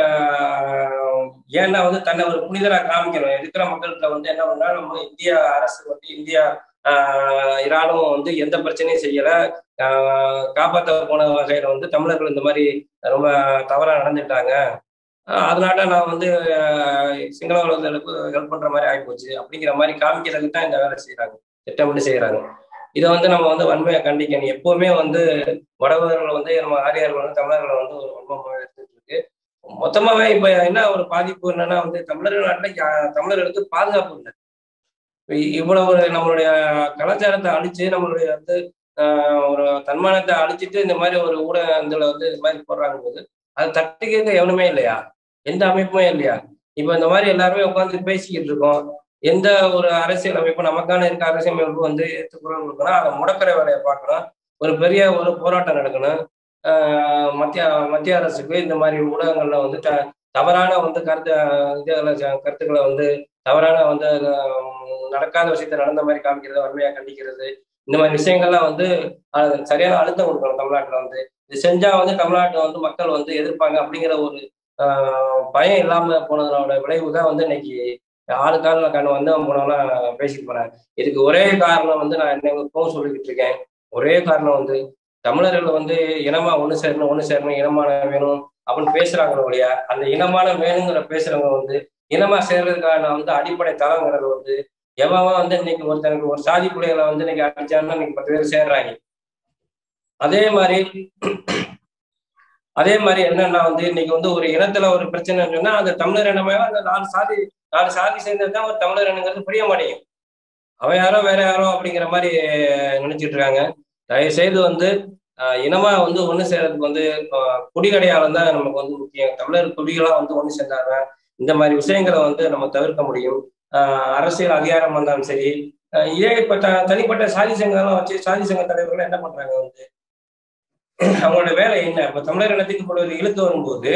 ஆஹ் ஏன்னா வந்து தன்னை ஒரு புனிதரா காமிக்கணும் இருக்கிற மக்கள்கிட்ட வந்து என்ன பண்ணா நம்ம இந்திய அரசு வந்து இந்தியா ஆஹ் இராணுவம் வந்து எந்த பிரச்சனையும் செய்யல ஆஹ் காப்பாற்ற போன வகையில வந்து தமிழர்கள் இந்த மாதிரி ரொம்ப தவறா நடந்துட்டாங்க ஆஹ் அதனால நான் வந்து ஆஹ் சிங்கள உலகங்களுக்கு ஹெல்ப் பண்ற மாதிரி ஆகிப்போச்சு அப்படிங்கிற மாதிரி காமிக்கிறதுக்கு தான் இந்த வேலை செய்யறாங்க திட்டமிட்டு செய்யறாங்க இதை வந்து நம்ம வந்து வன்மையை கண்டிக்கணும் எப்பவுமே வந்து வடவர்கள் வந்து நம்ம ஆரியர்கள் வந்து தமிழர்களை வந்து ஒரு வன்மமாக எடுத்துட்டு இருக்கு மொத்தமாவே இப்ப என்ன ஒரு பாதிப்பு என்னன்னா வந்து தமிழர்கள் நாட்டுல யா- தமிழர்களுக்கு பாதுகாப்பு இல்லை இப்ப இவ்வளவு ஒரு நம்மளுடைய கலாச்சாரத்தை அழிச்சு நம்மளுடைய வந்து ஆஹ் ஒரு தன்மானத்தை அழிச்சிட்டு இந்த மாதிரி ஒரு ஊடகத்துல வந்து இந்த மாதிரி போடுறாங்க போது அது தட்டி கேட்க எவனுமே இல்லையா எந்த அமைப்புமே இல்லையா இப்ப இந்த மாதிரி எல்லாருமே உட்காந்து பேசிக்கிட்டு இருக்கோம் எந்த ஒரு அரசியல் அமைப்பு நமக்கான இருக்க அரசியல் அமைப்பு வந்து எடுத்து குரல் கொடுக்கணும் அதை முடக்கிற வேலையை பார்க்கணும் ஒரு பெரிய ஒரு போராட்டம் நடக்கணும் ஆஹ் மத்திய மத்திய அரசுக்கு இந்த மாதிரி ஊடகங்கள்ல வந்து த தவறான வந்து கருத்து இதுகளை ச- கருத்துக்களை வந்து தவறான வந்து ஆஹ் நடக்காத விஷயத்த நடந்த மாதிரி காமிக்கிறது வன்மையா கண்டிக்கிறது இந்த மாதிரி விஷயங்கள்லாம் வந்து அது சரியான அழுத்தம் கொடுக்கணும் தமிழ்நாட்டுல வந்து இது செஞ்சா வந்து தமிழ்நாட்டுல வந்து மக்கள் வந்து எதிர்ப்பாங்க அப்படிங்கிற ஒரு ஆஹ் பயம் இல்லாம போனதோட விளைவு தான் வந்து இன்னைக்கு ஆளுக்கால கண்ணு வந்து போனவெல்லாம் பேசிட்டு போறாங்க இதுக்கு ஒரே காரணம் வந்து நான் என்ன இப்பவும் சொல்லிக்கிட்டு இருக்கேன் ஒரே காரணம் வந்து தமிழர்கள் வந்து இனமா ஒண்ணு சேரணும் ஒண்ணு சேரணும் இனமான வேணும் அப்படின்னு பேசுறாங்களோ ஒழிய அந்த இனமான வேணுங்கிற பேசுறவங்க வந்து இனமா சேர்றதுக்கான வந்து அடிப்படை தளங்கிறது வந்து எவன் வந்து இன்னைக்கு ஒருத்தனுக்கு ஒரு சாதி பிள்ளைகளை வந்து இன்னைக்கு அடிச்சான்னா இன்னைக்கு பத்து பேர் சேர்றாங்க அதே மாதிரி அதே மாதிரி என்னன்னா வந்து இன்னைக்கு வந்து ஒரு இனத்துல ஒரு பிரச்சனை சொன்னா அந்த தமிழர் இனமே அந்த நாலு சாதி நாலு சாதி சேர்ந்தது தான் ஒரு தமிழர் இனங்கிறது புரிய மாட்டேங்குது அவன் யாரோ வேற யாரோ அப்படிங்கிற மாதிரி நினைச்சிட்டு இருக்காங்க தயவு செய்து வந்து ஆஹ் இனமா வந்து ஒண்ணு சேர்றதுக்கு வந்து ஆஹ் குடிகடையாளம் தான் நமக்கு வந்து முக்கியம் தமிழர் குடிகளா வந்து ஒண்ணு சேர்ந்தாங்க இந்த மாதிரி விஷயங்களை வந்து நம்ம தவிர்க்க முடியும் ஆஹ் அரசியல் அதிகாரம் வந்தாலும் சரி ஆஹ் இதே இப்ப த- தனிப்பட்ட சாதி சங்கம்லாம் வச்சு சாதி சங்க தலைவர்கள் என்ன பண்றாங்க வந்து அவங்களோட வேலை என்ன இப்ப தமிழர் இனத்துக்கு இப்படி ஒரு இழுத்து வரும்போது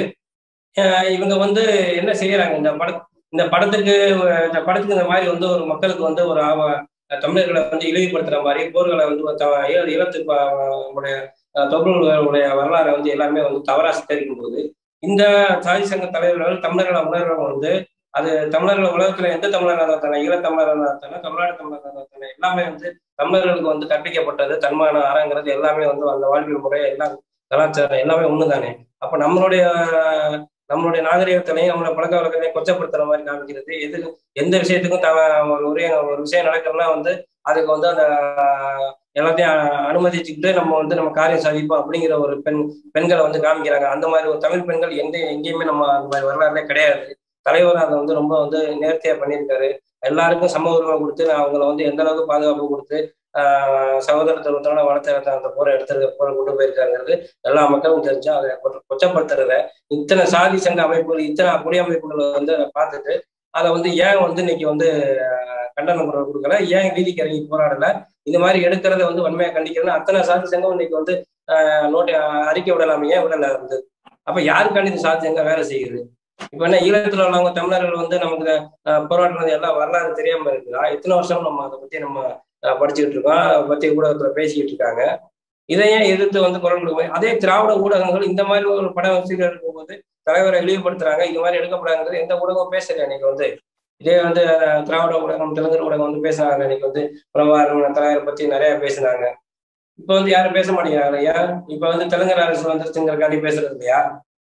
ஆஹ் இவங்க வந்து என்ன செய்யறாங்க இந்த பட இந்த படத்துக்கு அஹ் இந்த படத்துக்கு இந்த மாதிரி வந்து ஒரு மக்களுக்கு வந்து ஒரு ஆவ- தமிழர்களை வந்து இழிவுபடுத்துற மாதிரி போர்களை வந்து ஒரு த- ஈழ- ஈழத்து ப- உடைய அஹ் தொழில்களுடைய வரலாறை வந்து எல்லாமே வந்து தவறா சித்தரிக்கும் போது இந்த சாதி சங்க தலைவர்கள் தமிழர்களை உணர்றவங்க வந்து அது தமிழர்கள் உலகத்துல எந்த தமிழராக இருந்தாலும் ஈழத்தமிழராக இருந்தாலும் தமிழ்நாடு தமிழராக இருந்தாலும் எல்லாமே வந்து தமிழர்களுக்கு வந்து கற்பிக்கப்பட்டது தன்மான அறங்கிறது எல்லாமே வந்து அந்த வாழ்வியல் முறை எல்லாம் கலாச்சாரம் எல்லாமே ஒண்ணுதானே அப்ப நம்மளுடைய நம்மளுடைய நாகரிகத்திலையும் நம்மளோட பழக்க வழக்கத்தையும் கொச்சப்படுத்துற மாதிரி காமிக்கிறது எது எந்த விஷயத்துக்கும் த ஒரு உரிய ஒரு விஷயம் நடக்கிறதுனா வந்து அதுக்கு வந்து அந்த எல்லாத்தையும் அ- அனுமதிச்சுக்கிட்டு நம்ம வந்து நம்ம காரியம் சாதிப்போம் அப்படிங்கிற ஒரு பெண் பெண்களை வந்து காமிக்கிறாங்க அந்த மாதிரி ஒரு தமிழ் பெண்கள் எந்த எங்கேயுமே நம்ம அந்த மாதிரி வரலாறுலே கிடையாது தலைவர் அதை வந்து ரொம்ப வந்து நேர்த்தியா பண்ணியிருக்காரு எல்லாருக்கும் சம உரிமை கொடுத்து அவங்கள வந்து எந்த அளவுக்கு பாதுகாப்பு கொடுத்து ஆஹ் சகோதரத்துவத்தோட வளர்த்த அந்த போரை எடுத்து போரை கொண்டு போயிருக்காங்கிறது எல்லா மக்களும் தெரிஞ்சா அதை கொ- கொச்சப்படுத்துறத இத்தனை சாதி சங்க அமைப்புகள் இத்தனை குடி அமைப்புகளை வந்து அதை பார்த்துட்டு அதை வந்து ஏன் வந்து இன்னைக்கு வந்து ஆஹ் கண்டன குரல் கொடுக்கல ஏன் வீதிக்கு இறங்கி போராடல இந்த மாதிரி எடுக்கிறத வந்து வன்மையா கண்டிக்கிறதுன்னு அத்தனை சாதி சங்கம் இன்னைக்கு வந்து ஆஹ் நோட்டி அறிக்கை விடலாமே ஏன் விடல வந்து அப்ப யாருக்காண்டி இந்த சாதி சங்கம் வேலை செய்யுது இப்ப என்ன ஈழத்துல உள்ளவங்க தமிழர்கள் வந்து நமக்கு ஆஹ் போராடுறது எல்லாம் வரலாறு தெரியாம இருக்குதா எத்தனை வருஷம் நம்ம அதை பத்தி நம்ம ஆஹ் படிச்சுக்கிட்டு இருக்கோம் அதை பத்தி ஊடகத்துல பேசிக்கிட்டு இருக்காங்க இதையே எதிர்த்து வந்து குரல் கொடுக்கும் அதே திராவிட ஊடகங்கள் இந்த மாதிரி ஒரு படம் வசூல் எடுக்கும்போது தலைவரை இழிவுபடுத்துறாங்க இது மாதிரி எடுக்கப்படாங்கிறது எந்த ஊடகம் பேசல இன்னைக்கு வந்து இதே வந்து அஹ், திராவிட ஊடகம் தெலுங்கு ஊடகம் வந்து பேசுனாங்க இன்னைக்கு வந்து பிரபாகரன் தலைவரை பத்தி நிறைய பேசுனாங்க இப்ப வந்து யாரும் பேச மாட்டேங்கிறாங்க ஏன் இப்ப வந்து தெலுங்கு அரசு வந்துருச்சுங்கிறக்காண்டி பேசுறது இல்லையா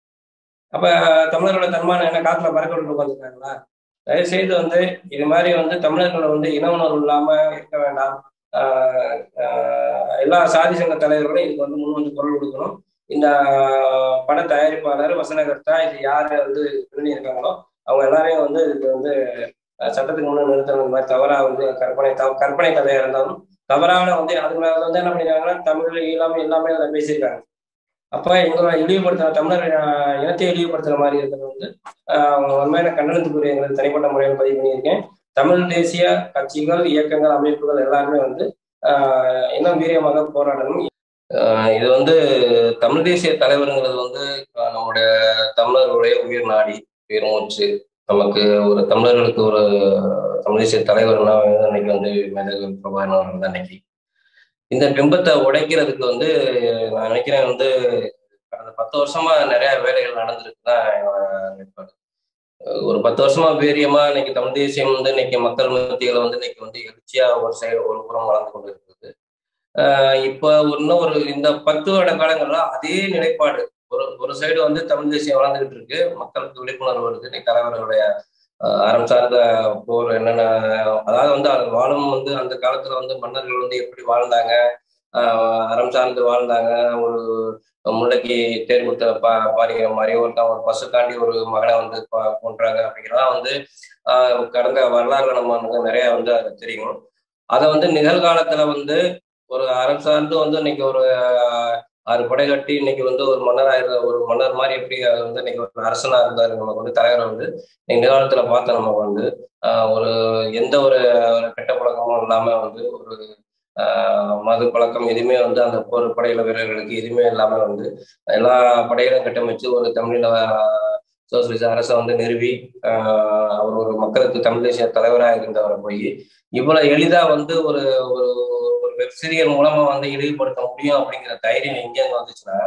அப்ப தமிழர்களோட தன்மானம் என்ன காத்துல பறக்க விட்டு உட்காந்துருக்காங்களா தயவு செய்து வந்து இது மாதிரி வந்து தமிழர்களை வந்து இன உணர்வு இல்லாம இருக்க வேண்டாம் ஆஹ் ஆஹ் எல்லா சாதி சங்க தலைவர்களும் இதுக்கு வந்து முன் வந்து குரல் கொடுக்கணும் இந்த பட தயாரிப்பாளர் வசனகர்த்தா இது யாரு வந்து இருக்காங்களோ அவங்க எல்லாரையும் வந்து இதுக்கு வந்து அஹ், சட்டத்துக்கு முன்னே நிறுத்தணும் இந்த மாதிரி தவறா வந்து கற்பனை தவ- கற்பனை கதையா இருந்தாலும் தவறான வந்து அதுக்கு மேல வந்து என்ன பண்ணிருக்காங்கன்னா தமிழ் ஈழம் எல்லாமே அதில் பேசியிருக்காங்க அப்ப எங்களை இழிவுபடுத்துற தமிழர் அஹ், இனத்தை இழிவுபடுத்துற மாதிரி இருக்கிறது வந்து ஆஹ், அவங்க உண்மையான கண்டனத்துக்குரிய எங்களுக்கு தனிப்பட்ட முறையில் பதிவு பண்ணியிருக்கேன் தமிழ் தேசிய கட்சிகள் இயக்கங்கள் அமைப்புகள் எல்லாருமே வந்து ஆஹ், இன்னும் வீரியமாக போராடணும் ஆஹ், இது வந்து தமிழ் தேசிய தலைவருங்கிறது வந்து ஆஹ், நம்முடைய தமிழர்களுடைய உயிர் நாடி உயிர் மூச்சு நமக்கு ஒரு தமிழர்களுக்கு ஒரு தமிழ் தேசிய தலைவர்னா இன்னைக்கு வந்து மேதகு பிரபாகரன் அவர்கள் தான் இன்னைக்கு இந்த பிம்பத்தை உடைக்கிறதுக்கு வந்து நான் நினைக்கிறேன் வந்து கடந்த பத்து வருஷமா நிறைய வேலைகள் நடந்திருக்கு தான் என்னோட நினைப்பாடு. ஒரு பத்து வருஷமா வீரியமா இன்னைக்கு தமிழ் தேசியம் வந்து இன்னைக்கு மக்கள் மத்தியில வந்து இன்னைக்கு வந்து எழுச்சியா ஒரு சைடு ஒரு புறம் வளர்ந்து கொண்டு இருக்குது ஆஹ் இப்ப இன்னும் ஒரு இந்த பத்து வருட காலங்கள்ல அதே நிலைப்பாடு ஒரு ஒரு சைடு வந்து தமிழ் தேசியம் வளர்ந்துகிட்டு இருக்கு மக்களுக்கு விழிப்புணர்வு வருது இன்னைக்கு தலைவர்களுடைய ஆஹ் அறம் சார்ந்த போர் என்னென்ன அதாவது வந்து அது வாழும் வந்து அந்த காலத்துல வந்து மன்னர்கள் வந்து எப்படி வாழ்ந்தாங்க ஆஹ் அறம் சார்ந்து வாழ்ந்தாங்க ஒரு முல்லைக்கு தேர் கொடுத்த பா பாரிக்கிற மாதிரி ஒருத்தன் ஒரு பசுக்காண்டி ஒரு மகனை வந்து பா- கொன்றாங்க அப்படிங்கிறதெல்லாம் வந்து ஆஹ் கடந்த வரலாறுல நம்ம வந்து நிறைய வந்து அது தெரியும் அதை வந்து நிகழ்காலத்துல வந்து ஒரு அறம் சார்ந்து வந்து இன்னைக்கு ஒரு ஆஹ், ஆறு படை கட்டி இன்னைக்கு வந்து ஒரு மன்னரா இருந்த ஒரு மன்னர் மாதிரி எப்படி அது வந்து இன்னைக்கு ஒரு அரசனா இருந்தாரு நமக்கு வந்து தலைவர் வந்து இன்னைக்கு நிகழ்காலத்துல பார்த்த நமக்கு வந்து ஆஹ், ஒரு எந்த ஒரு ஒரு கெட்ட பழக்கமும் இல்லாம வந்து ஒரு ஆஹ், மது பழக்கம் எதுவுமே வந்து அந்த போர் படையில வீரர்களுக்கு எதுவுமே இல்லாம வந்து எல்லா படையிலும் கட்டமைச்சு ஒரு தமிழில சோசியலிச அரசை வந்து நிறுவி ஆஹ், அவர் ஒரு மக்களுக்கு தமிழ் தேசிய தலைவராக இருந்தவரை போய் இவ்வளவு எளிதா வந்து ஒரு ஒரு ஒரு வெப் சீரியல் மூலமா வந்து இழிவுபடுத்த முடியும் அப்படிங்கிற தைரியம் எங்க இருந்து வந்துச்சுன்னா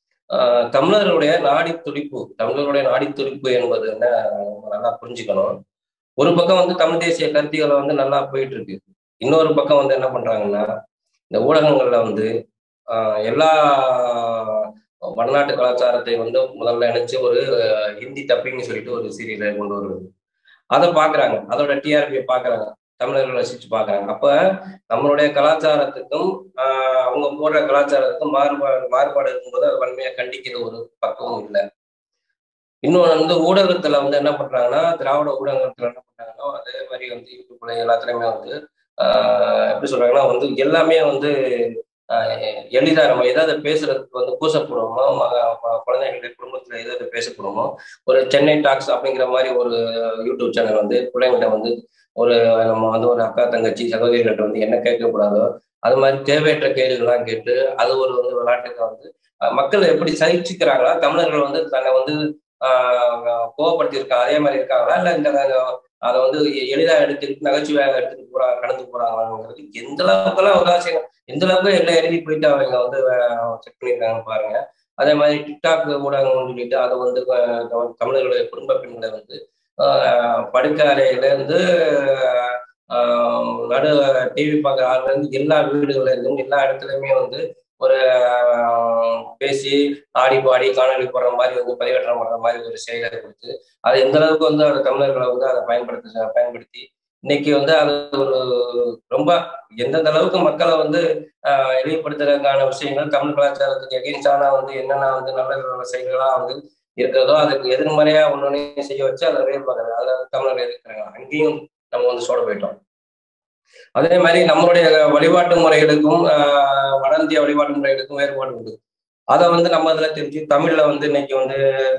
ஆஹ் தமிழர்களுடைய நாடி துடிப்பு தமிழர்களுடைய நாடி துடிப்பு என்பது என்ன நம்ம நல்லா புரிஞ்சுக்கணும் ஒரு பக்கம் வந்து தமிழ் தேசிய கருத்திகளை வந்து நல்லா போயிட்டு இருக்கு இன்னொரு பக்கம் வந்து என்ன பண்றாங்கன்னா இந்த ஊடகங்கள்ல வந்து ஆஹ் எல்லா வடநாட்டு கலாச்சாரத்தை வந்து முதல்ல இணைச்சு ஒரு அஹ், ஹிந்தி டப்பிங்னு சொல்லிட்டு ஒரு சீரியலை கொண்டு வருவது அதை பாக்குறாங்க அதோட டிஆர்பியை பாக்குறாங்க தமிழர்கள் ரசிச்சு பாக்குறாங்க அப்ப நம்மளுடைய கலாச்சாரத்துக்கும் ஆஹ் அவங்க போடுற கலாச்சாரத்துக்கும் மாறுபாடு மாறுபாடு இருக்கும்போது அது வன்மையா கண்டிக்கிற ஒரு பக்குவம் இல்லை இன்னொன்று வந்து ஊடகத்துல வந்து என்ன பண்றாங்கன்னா திராவிட ஊடகத்துல என்ன பண்றாங்கன்னா அதே மாதிரி வந்து யூடியூப்ல எல்லாத்துலயுமே வந்து எப்படி சொல்றாங்கன்னா வந்து எல்லாமே வந்து எளிதா நம்ம ஏதாவது பேசுறதுக்கு வந்து கூசப்படுவோமோ குழந்தைங்களுடைய குடும்பத்துல ஏதாவது பேசப்படுவோமோ ஒரு சென்னை டாக்ஸ் அப்படிங்கிற மாதிரி ஒரு யூடியூப் சேனல் வந்து பிள்ளைங்கள்ட்ட வந்து ஒரு நம்ம வந்து ஒரு அக்கா தங்கச்சி சகோதரிகள்ட்ட வந்து என்ன கேட்கக்கூடாதோ அது மாதிரி தேவையற்ற கேள்விகள்லாம் கேட்டு அது ஒரு வந்து விளையாட்டுக்கு வந்து மக்கள் எப்படி சகிச்சுக்கிறாங்களா தமிழர்கள் வந்து தன்னை வந்து கோவப்படுத்தியிருக்காங்க அதே மாதிரி இருக்காங்களா இல்லை இந்த அதை வந்து எளிதாக எடுத்துக்கிட்டு நகைச்சுவையாக எடுத்துட்டு போறாங்க கடந்து போறாங்கிறது எந்த அளவுக்குலாம் உதாசீனம் எந்த அளவுக்கு எல்லாம் எழுதி போயிட்டு அவங்க வந்து செக் பண்ணியிருக்காங்கன்னு பாருங்க அதே மாதிரி டிக்டாக் ஊடகம்னு சொல்லிட்டு அதை வந்து தமிழர்களுடைய குடும்ப பெண்களை வந்து படுக்க அறையில இருந்து நடு டிவி பார்க்குற ஆளுல இருந்து எல்லா வீடுகள்ல இருந்தும் எல்லா இடத்துலையுமே வந்து ஒரு பேசி ஆடி பாடி காணொலி போடுற மாதிரி வந்து பதிவேற்றம் பண்ற மாதிரி ஒரு செயலை கொடுத்து அது எந்த அளவுக்கு வந்து அந்த தமிழர்களை வந்து அதை பயன்படுத்த பயன்படுத்தி இன்னைக்கு வந்து அது ஒரு ரொம்ப எந்தெந்த அளவுக்கு மக்களை வந்து எளிமைப்படுத்துறதுக்கான விஷயங்கள் தமிழ் கலாச்சாரத்துக்கு எகென்ஸ்டான வந்து என்னென்ன வந்து நல்ல நல்ல செயல்களா வந்து இருக்கிறதோ அதுக்கு எதிர்மறையா ஒன்னொன்னே செய்ய வச்சு அதை வேறு பார்க்கறது அதில் தமிழர்கள் எதிர்க்கிறாங்க அங்கேயும் நம்ம வந்து சோட போயிட்டோம் அதே மாதிரி நம்மளுடைய வழிபாட்டு முறைகளுக்கும் வட இந்திய வழிபாட்டு முறைகளுக்கும் வேறுபாடு உண்டு அதை வந்து நம்ம இதில் தெரிஞ்சு தமிழ்ல வந்து இன்னைக்கு வந்து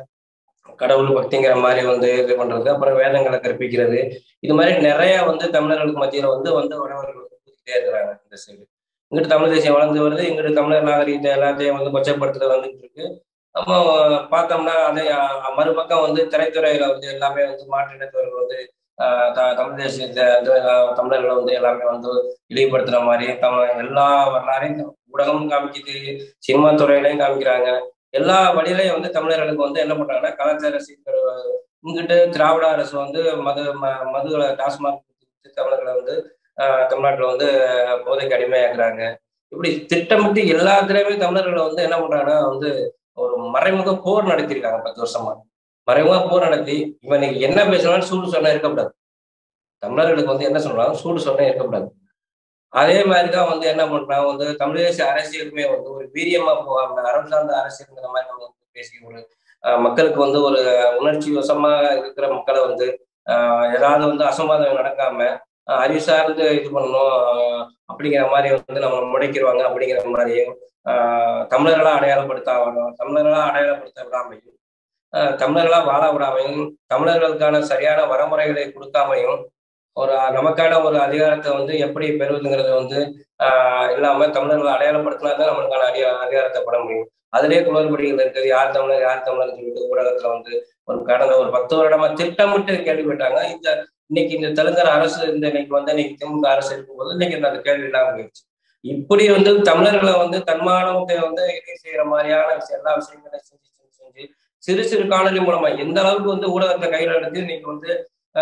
கடவுள் பக்திங்கிற மாதிரி வந்து இது பண்றது அப்புறம் வேதங்களை கற்பிக்கிறது இது மாதிரி நிறைய வந்து தமிழர்களுக்கு மத்தியில வந்து வந்து வடவர்கள் வந்து இருக்கிறாங்க இந்த சைடு இங்கிட்டு தமிழ் தேசியம் வளர்ந்து வருது இங்கிட்டு தமிழர் நாகரீகத்தை எல்லாத்தையும் வந்து கொச்சப்படுத்துறது வந்துட்டு இருக்கு நம்ம பார்த்தோம்னா அதே மறுபக்கம் வந்து திரைத்துறையில வந்து எல்லாமே வந்து மாற்றினத்தவர்கள் வந்து தமிழ் தேசியத்தை வந்து தமிழர்களை வந்து எல்லாமே வந்து இழிவுபடுத்துற மாதிரி தமிழ் எல்லா வரலாறையும் ஊடகமும் காமிக்குது சினிமா துறையிலையும் காமிக்கிறாங்க எல்லா வழியிலையும் வந்து தமிழர்களுக்கு வந்து என்ன பண்றாங்கன்னா கலாச்சார சீர்கேடு இங்கிட்டு திராவிட அரசு வந்து மது மதுகளை டாஸ்மாக் தமிழர்களை வந்து தமிழ்நாட்டில் வந்து போதைக்கு அடிமையாக்குறாங்க இப்படி திட்டமிட்டு எல்லாத்துலயுமே தமிழர்களை வந்து என்ன பண்றாங்கன்னா வந்து ஒரு மறைமுக போர் நடத்திருக்காங்க பத்து வருஷமா மறைமுக போர் நடத்தி இவன் என்ன பேசினாலும் சூடு சொன்னா இருக்கக்கூடாது தமிழர்களுக்கு வந்து என்ன சொல்றாங்க சூடு சொன்னா இருக்கக்கூடாது அதே மாதிரிதான் வந்து என்ன பண்றாங்க வந்து தமிழ் தேசிய அரசியலுமே வந்து ஒரு வீரியமா போகாம அறம் சார்ந்த அரசியல்ங்கிற மாதிரி நம்ம வந்து பேசி ஒரு மக்களுக்கு வந்து ஒரு உணர்ச்சி வசமா இருக்கிற மக்களை வந்து ஏதாவது வந்து அசம்பாதம் நடக்காம அறிவு சார்ந்து இது பண்ணணும் அப்படிங்கிற மாதிரி வந்து நம்ம முடைக்கிடுவாங்க அப்படிங்கிற மாதிரியும் தமிழர்களா அடையாளப்படுத்த தமிழர்களா அடையாளப்படுத்த விடாமையும் தமிழர்களா வாழ விடாமையும் தமிழர்களுக்கான சரியான வரமுறைகளை கொடுக்காமையும் ஒரு நமக்கான ஒரு அதிகாரத்தை வந்து எப்படி பெறுவதுங்கிறது வந்து ஆஹ் இல்லாம தமிழர்களை அடையாளப்படுத்தினா தான் நம்மளுக்கான அதிக அதிகாரத்தை பெற முடியும் அதுலேயே குளறுபடிகள் இருக்குது யார் தமிழர் யார் தமிழர் சொல்லிட்டு ஊடகத்துல வந்து ஒரு கடந்த ஒரு பத்து வருடமா திட்டமிட்டு கேள்விப்பட்டாங்க இந்த இன்னைக்கு இந்த தெலுங்கர் அரசு இந்த இன்னைக்கு வந்து இன்னைக்கு திமுக அரசு இருக்கும்போது இன்னைக்கு இந்த அந்த கேள்வி இல்லாம போயிடுச்சு இப்படி வந்து தமிழர்களை வந்து தன்மானத்தை வந்து இதை செய்யற மாதிரியான எல்லா விஷயங்களையும் செஞ்சு செஞ்சு செஞ்சு சிறு சிறு காணொலி மூலமா எந்த அளவுக்கு வந்து ஊடகத்தை கையில் எடுத்து இன்னைக்கு வந்து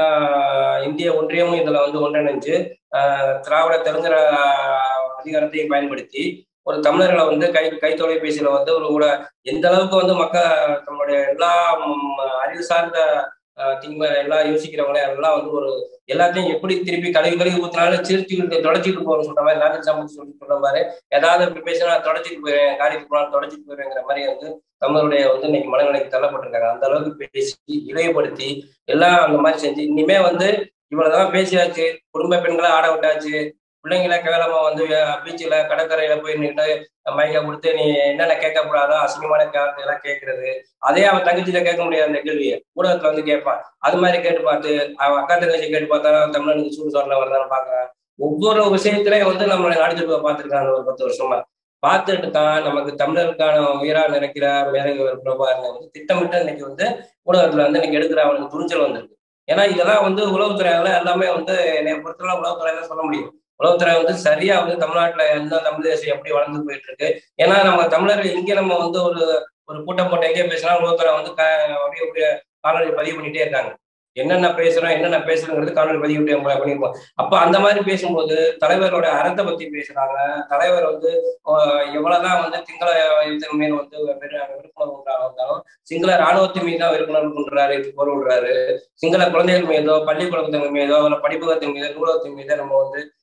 இந்திய ஒன்றியமும் இதுல வந்து ஒன்றிணைஞ்சு திராவிட தெலுங்கர அதிகாரத்தையும் பயன்படுத்தி ஒரு தமிழர்களை வந்து கை கை தொலைபேசியில வந்து ஒரு கூட எந்த அளவுக்கு வந்து மக்கள் தங்களுடைய எல்லா அறிவு சார்ந்த திங்க எல்லாம் யோசிக்கிறவங்களே எல்லாம் வந்து ஒரு எல்லாத்தையும் எப்படி திருப்பி கழுவி கழுவி ஊத்தினாலும் சிரிச்சுக்கிட்டு தொடச்சிட்டு போறோம்னு சொல்ற மாதிரி நாட்டு சமூகம் சொல்லி சொல்ற மாதிரி ஏதாவது இப்படி பேசினா தொடச்சிட்டு போயிடுவேன் காரியத்துக்கு போனாலும் தொடச்சிட்டு போயிடுவேங்கிற மாதிரி வந்து தமிழருடைய வந்து இன்னைக்கு மனநிலைக்கு தள்ளப்பட்டிருக்காங்க அந்த அளவுக்கு பேசி இளைவுபடுத்தி எல்லாம் அந்த மாதிரி செஞ்சு இனிமே வந்து இவ்வளவுதான் பேசியாச்சு குடும்ப பெண்களை ஆட விட்டாச்சு பிள்ளைங்கள கேவலமா வந்து பீச்சில் கடற்கரையில போய் நின்று மைக்க கொடுத்து நீ என்னென்ன கேட்கக்கூடாதோ அசிங்கமான கேரக்டர் எல்லாம் கேட்கறது அதே அவன் தங்கச்சியில கேட்க முடியாது அந்த கேள்வியை ஊடகத்துல வந்து கேட்பான் அது மாதிரி கேட்டு பார்த்து அவன் அக்கா தங்கச்சி கேட்டு பார்த்தா தமிழனுக்கு சூடு சொல்ல வருதான்னு பாக்குறான் ஒவ்வொரு விஷயத்திலையும் வந்து நம்மளை நாடு பார்த்துருக்காங்க ஒரு பத்து வருஷமா பார்த்துட்டு தான் நமக்கு தமிழருக்கான உயரா நினைக்கிற மேலவர் பிரபாகரனை வந்து திட்டமிட்டு இன்னைக்கு வந்து ஊடகத்துல வந்து இன்னைக்கு எடுக்கிற அவனுக்கு துணிச்சல் வந்திருக்கு ஏன்னா இதெல்லாம் வந்து உளவுத்துறையால எல்லாமே வந்து என்னை பொறுத்தவரை உளவுத்துறையில சொல்ல முடியும் உளவுத்துறை வந்து சரியா வந்து தமிழ்நாட்டுல எந்த தமிழ் தேசம் எப்படி வளர்ந்து போயிட்டு இருக்கு ஏன்னா நம்ம தமிழர்கள் இங்கே நம்ம வந்து ஒரு ஒரு கூட்டம் போட்டு எங்கே பேசினா உளவுத்துறை வந்து அப்படியே காணொலி பதிவு பண்ணிட்டே இருக்காங்க என்னென்ன பேசுறோம் என்னென்ன பேசுறோங்கிறது காணொலி பதிவு பண்ணிருப்போம் அப்ப அந்த மாதிரி பேசும்போது தலைவரோட அறத்தை பத்தி பேசுறாங்க தலைவர் வந்து எவ்வளவுதான் வந்து சிங்கள எழுத்தின் மீது வந்து விழிப்புணர்வு உண்டாலும் சிங்கள ராணுவத்தின் மீது தான் விழிப்புணர்வு கொண்டுறாரு பொருள்றாரு சிங்கள குழந்தைகள் மீதோ பள்ளிக்கூடத்தின் மீதோ இல்ல படிப்பகத்தின் மீதோ நூலகத்தின் மீதோ நம்ம வந்து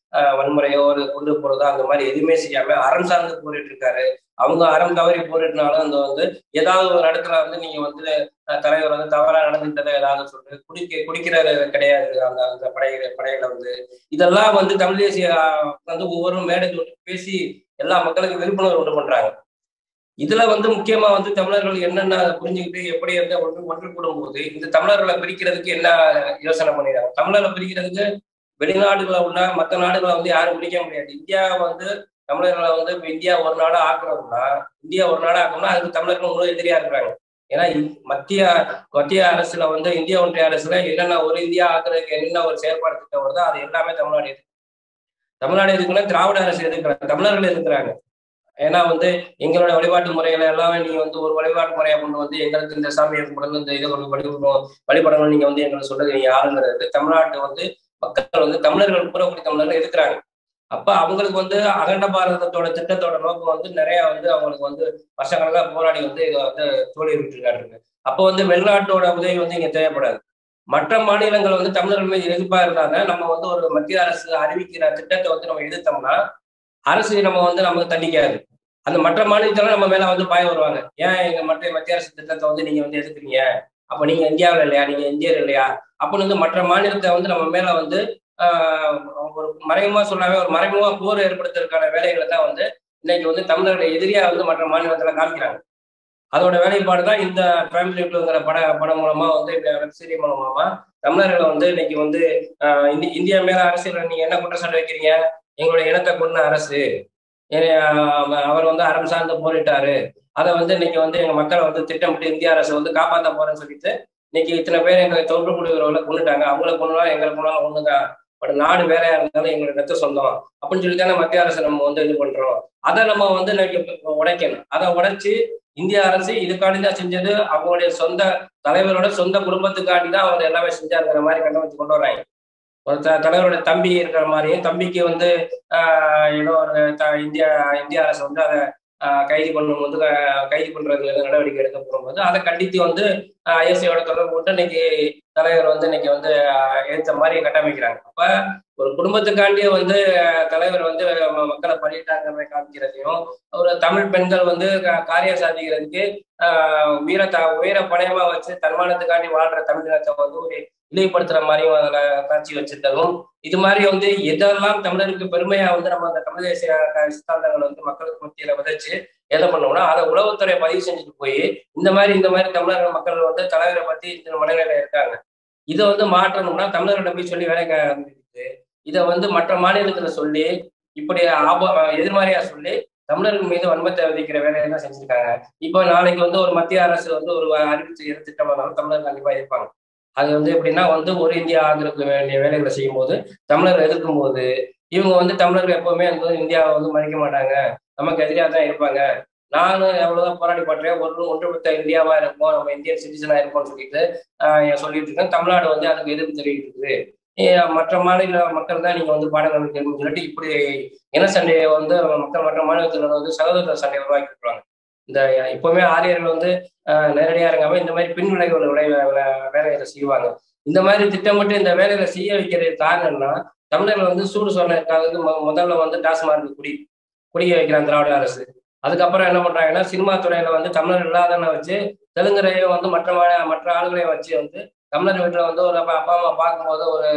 ஆஹ் வன்முறையோ ஒரு கொண்டு போறதோ அந்த மாதிரி எதுவுமே செய்யாம அறம் சார்ந்து போரிட்டு இருக்காரு அவங்க அறம் தவறி போரிட்டனாலும் அந்த வந்து ஏதாவது ஒரு இடத்துல வந்து நீங்க வந்து அஹ், தலைவர் வந்து தவறா நடந்துட்டதை ஏதாவது சொல்றது குடிக்க குடிக்கிறது கிடையாது அந்த அந்த படையில படையில வந்து இதெல்லாம் வந்து தமிழ் தேசிய ஆஹ், வந்து ஒவ்வொரு மேடைக்கு விட்டு பேசி எல்லா மக்களுக்கும் விழிப்புணர்வு உண்டு பண்றாங்க இதுல வந்து முக்கியமா வந்து தமிழர்கள் என்னென்ன அதை புரிஞ்சுக்கிட்டு எப்படி வந்து ஒன்று ஒன்று கூடும் போது இந்த தமிழர்களை பிரிக்கிறதுக்கு என்ன யோசனை பண்ணிடுறாங்க தமிழர்களை பிரிக்கிறதுக்கு வெளிநாடுகளை உள்ள மற்ற நாடுகளை வந்து யாரும் பிடிக்க முடியாது இந்தியா வந்து தமிழர்களை வந்து இப்ப இந்தியா ஒரு நாடா ஆக்கணும்னா இந்தியா ஒரு நாடா ஆக்கணும்னா அதுக்கு தமிழர்கள் முழு எதிரியா இருக்கிறாங்க ஏன்னா இ- மத்திய மத்திய அரசுல வந்து இந்திய ஒன்றிய அரசுல என்னென்ன ஒரு இந்தியா ஆக்குறதுக்கு என்னென்ன ஒரு செயற்பாடு திட்டம் வருதோ அது எல்லாமே தமிழ்நாடு எதிர்க்கு தமிழ்நாடு எதுக்குன்னா திராவிட அரசு எதிர்க்கிறாங்க தமிழர்கள் எதிர்க்கிறாங்க ஏன்னா வந்து எங்களோட வழிபாட்டு முறைகளை எல்லாமே நீங்க வந்து ஒரு வழிபாட்டு முறையை கொண்டு வந்து எங்களுக்கு இந்த சாமியை கும்பிடணும் இந்த இதை கொண்டு வழிபடணும் வழிபடணும் நீங்க வந்து எங்களுக்கு சொல்றது நீங்க யாருங்கிறது தமிழ்நாட்டு வந்து மக்கள் வந்து தமிழர்கள் பூரக்குடி தமிழர்கள் எதிர்க்கிறாங்க அப்ப அவங்களுக்கு வந்து அகண்ட பாரதத்தோட திட்டத்தோட நோக்கம் வந்து நிறைய வந்து அவங்களுக்கு வந்து வருஷக்கணக்கா போராடி வந்து இதை வந்து தோல்வி விட்டுருக்காரு அப்போ வந்து வெளிநாட்டோட உதவி வந்து இங்க தேவைப்படாது மற்ற மாநிலங்கள் வந்து தமிழர்கள் மீது எதிர்ப்பா இருந்தாங்க நம்ம வந்து ஒரு மத்திய அரசு அறிவிக்கிற திட்டத்தை வந்து நம்ம எதிர்த்தோம்னா அரசு நம்ம வந்து நமக்கு தண்டிக்காது அந்த மற்ற மாநிலத்துல நம்ம மேல வந்து பாய வருவாங்க ஏன் எங்க மற்ற மத்திய அரசு திட்டத்தை வந்து நீங்க வந்து எதிர்க்கிறீங்க அப்ப நீங்க இந்தியாவில் இல்லையா நீங்க இந்தியர் இல்லையா அப்படின்னு வந்து மற்ற மாநிலத்தை வந்து நம்ம மேல வந்து ஆஹ் ஒரு மறைமுகமா சொல்லாம ஒரு மறைமுகமா போர் ஏற்படுத்துறதுக்கான வேலைகளை தான் வந்து இன்னைக்கு வந்து தமிழர்களுடைய எதிரியா வந்து மற்ற மாநிலத்துல காமிக்கிறாங்க அதோட வேலைப்பாடு தான் இந்த ஃபேமிலி லிப்டுங்கிற பட படம் மூலமா வந்து இந்த வெப் சீரிஸ் மூலமா தமிழர்களை வந்து இன்னைக்கு வந்து ஆஹ் இந்தி- இந்தியா மேல அரசியல் நீங்க என்ன குற்றச்சாட்டு வைக்கிறீங்க எங்களுடைய இனத்தை கொண்ட அரசு ஏ- ஆஹ் அவர் வந்து அறம் சார்ந்து போரிட்டாரு அதை வந்து இன்னைக்கு வந்து எங்க மக்களை வந்து திட்டமிட்டு இந்திய அரசு வந்து காப்பாற்ற போறேன்னு சொல்லிட்டு இன்னைக்கு இத்தனை பேர் எங்களை தொன்று குடிக்கிறவங்களை கொண்டுட்டாங்க அவங்கள கொண்டுலாம் எங்களை கொண்டாலும் ஒண்ணுதான் பட் நாடு வேறையா இருந்தாலும் எங்களோட ரத்த சொந்தம் அப்படின்னு சொல்லி தானே மத்திய அரசு நம்ம வந்து இது பண்றோம் அதை நம்ம வந்து இன்னைக்கு உடைக்கணும் அதை உடைச்சு இந்திய அரசு இதுக்காண்டி தான் செஞ்சது அவங்களுடைய சொந்த தலைவரோட சொந்த குடும்பத்துக்காண்டி தான் அவங்க எல்லாமே செஞ்சாருங்கிற மாதிரி கட்டமைச்சு கொண்டு வர்றாங்க ஒரு த தலைவரோட தம்பி இருக்கிற மாதிரியும் தம்பிக்கு வந்து ஆஹ் ஏதோ ஒரு த- இந்தியா இந்திய அரசு வந்து அதை ஆஹ் கைது பண்ணும் போது க- கைது பண்றதுல இருந்து நடவடிக்கை எடுக்க போகும்போது அதை கண்டித்து வந்து ஐஎஸ்ஐயோட தொடர்பு போட்டு இன்னைக்கு தலைவர் வந்து இன்னைக்கு வந்து ஆஹ் ஏத்த மாதிரி கட்டமைக்கிறாங்க அப்ப ஒரு குடும்பத்துக்காண்டியே வந்து ஆஹ் தலைவர் வந்து ம- மக்களை பண்ணிட்டாங்க காமிக்கிறதையும் ஒரு தமிழ் பெண்கள் வந்து கா- காரியம் சாதிக்கிறதுக்கு ஆஹ் வீரத்த உயர பணையமா வச்சு தன்மானத்துக்காண்டி வாழ்ற தமிழினத்தை வந்து ஒரு இழிவுபடுத்துற மாதிரியும் அதுல காட்சி வச்சிருக்கதும் இது மாதிரி வந்து எதெல்லாம் தமிழருக்கு பெருமையா வந்து நம்ம அந்த தமிழ் தேசிய க- சித்தாந்தங்களை வந்து மக்களுக்கு மத்தியில விதைச்சு எதை பண்ணோம்னா அதை உளவுத்துறை பதிவு செஞ்சுட்டு போய் இந்த மாதிரி இந்த மாதிரி தமிழர்கள் மக்கள் வந்து தலைவரை பத்தி இந்த மனநிலையில இருக்காங்க இதை வந்து மாற்றணும்னா தமிழர்கிட்ட போய் சொல்லி வேலை ஆரம்பிக்குது இதை வந்து மற்ற மாநிலத்துல சொல்லி இப்படி ஆப எதிர்மறையா சொல்லி தமிழர்கள் மீது வன்மத்தை விதிக்கிற வேலையை தான் செஞ்சிருக்காங்க இப்போ நாளைக்கு வந்து ஒரு மத்திய அரசு வந்து ஒரு அறிவிச்சு எது திட்டம் வந்தாலும் தமிழர் கண்டிப்பா இருப்பாங்க அது வந்து எப்படின்னா வந்து ஒரு இந்தியா ஆதரவுக்கு வேண்டிய வேலைகளை செய்யும் போது தமிழர் எதிர்க்கும் போது இவங்க வந்து தமிழர்கள் எப்பவுமே வந்து இந்தியாவை வந்து மதிக்க மாட்டாங்க நமக்கு எதிரியா தான் இருப்பாங்க நானும் எவ்வளவுதான் போராடி பண்றேன் ஒரு ஒன்றுபட்ட இந்தியாவா இருப்போம் நம்ம இந்தியன் சிட்டிசனா இருப்போம்னு சொல்லிட்டு ஆஹ் சொல்லிட்டு இருக்கேன் தமிழ்நாடு வந்து அதுக்கு எதிர்ப்பு தெரிவிட்டு இருக்குது ஏன் மற்ற மாநில மக்கள் தான் நீங்க வந்து பாடங்கள் கேட்கணும்னு சொல்லிட்டு இப்படி இன சண்டையை வந்து மக்கள் மற்ற மாநிலத்தில் வந்து சகோதர சண்டையை உருவாக்கி விட்டுருவாங்க இந்த இப்பவுமே ஆரியர்கள் வந்து ஆஹ் நேரடியா இறங்காம இந்த மாதிரி பின் விளைவுகள் விளை வேலைகளை செய்வாங்க இந்த மாதிரி திட்டமிட்டு இந்த வேலைகளை செய்ய வைக்கிறது காரணம்னா தமிழர்கள் வந்து சூடு சொன்னதுக்காக முதல்ல வந்து டாஸ்மார்க் குடி குடிய வைக்கிறாங்க திராவிட அரசு அதுக்கப்புறம் என்ன பண்றாங்கன்னா சினிமா துறையில வந்து தமிழர் இல்லாதவனை வச்சு தெலுங்கரையும் வந்து மற்ற மா- மற்ற ஆளுகளையும் வச்சு வந்து தமிழர் வீட்டுல வந்து ஒரு அப்பா அப்பா அம்மா பார்க்கும்போது ஒரு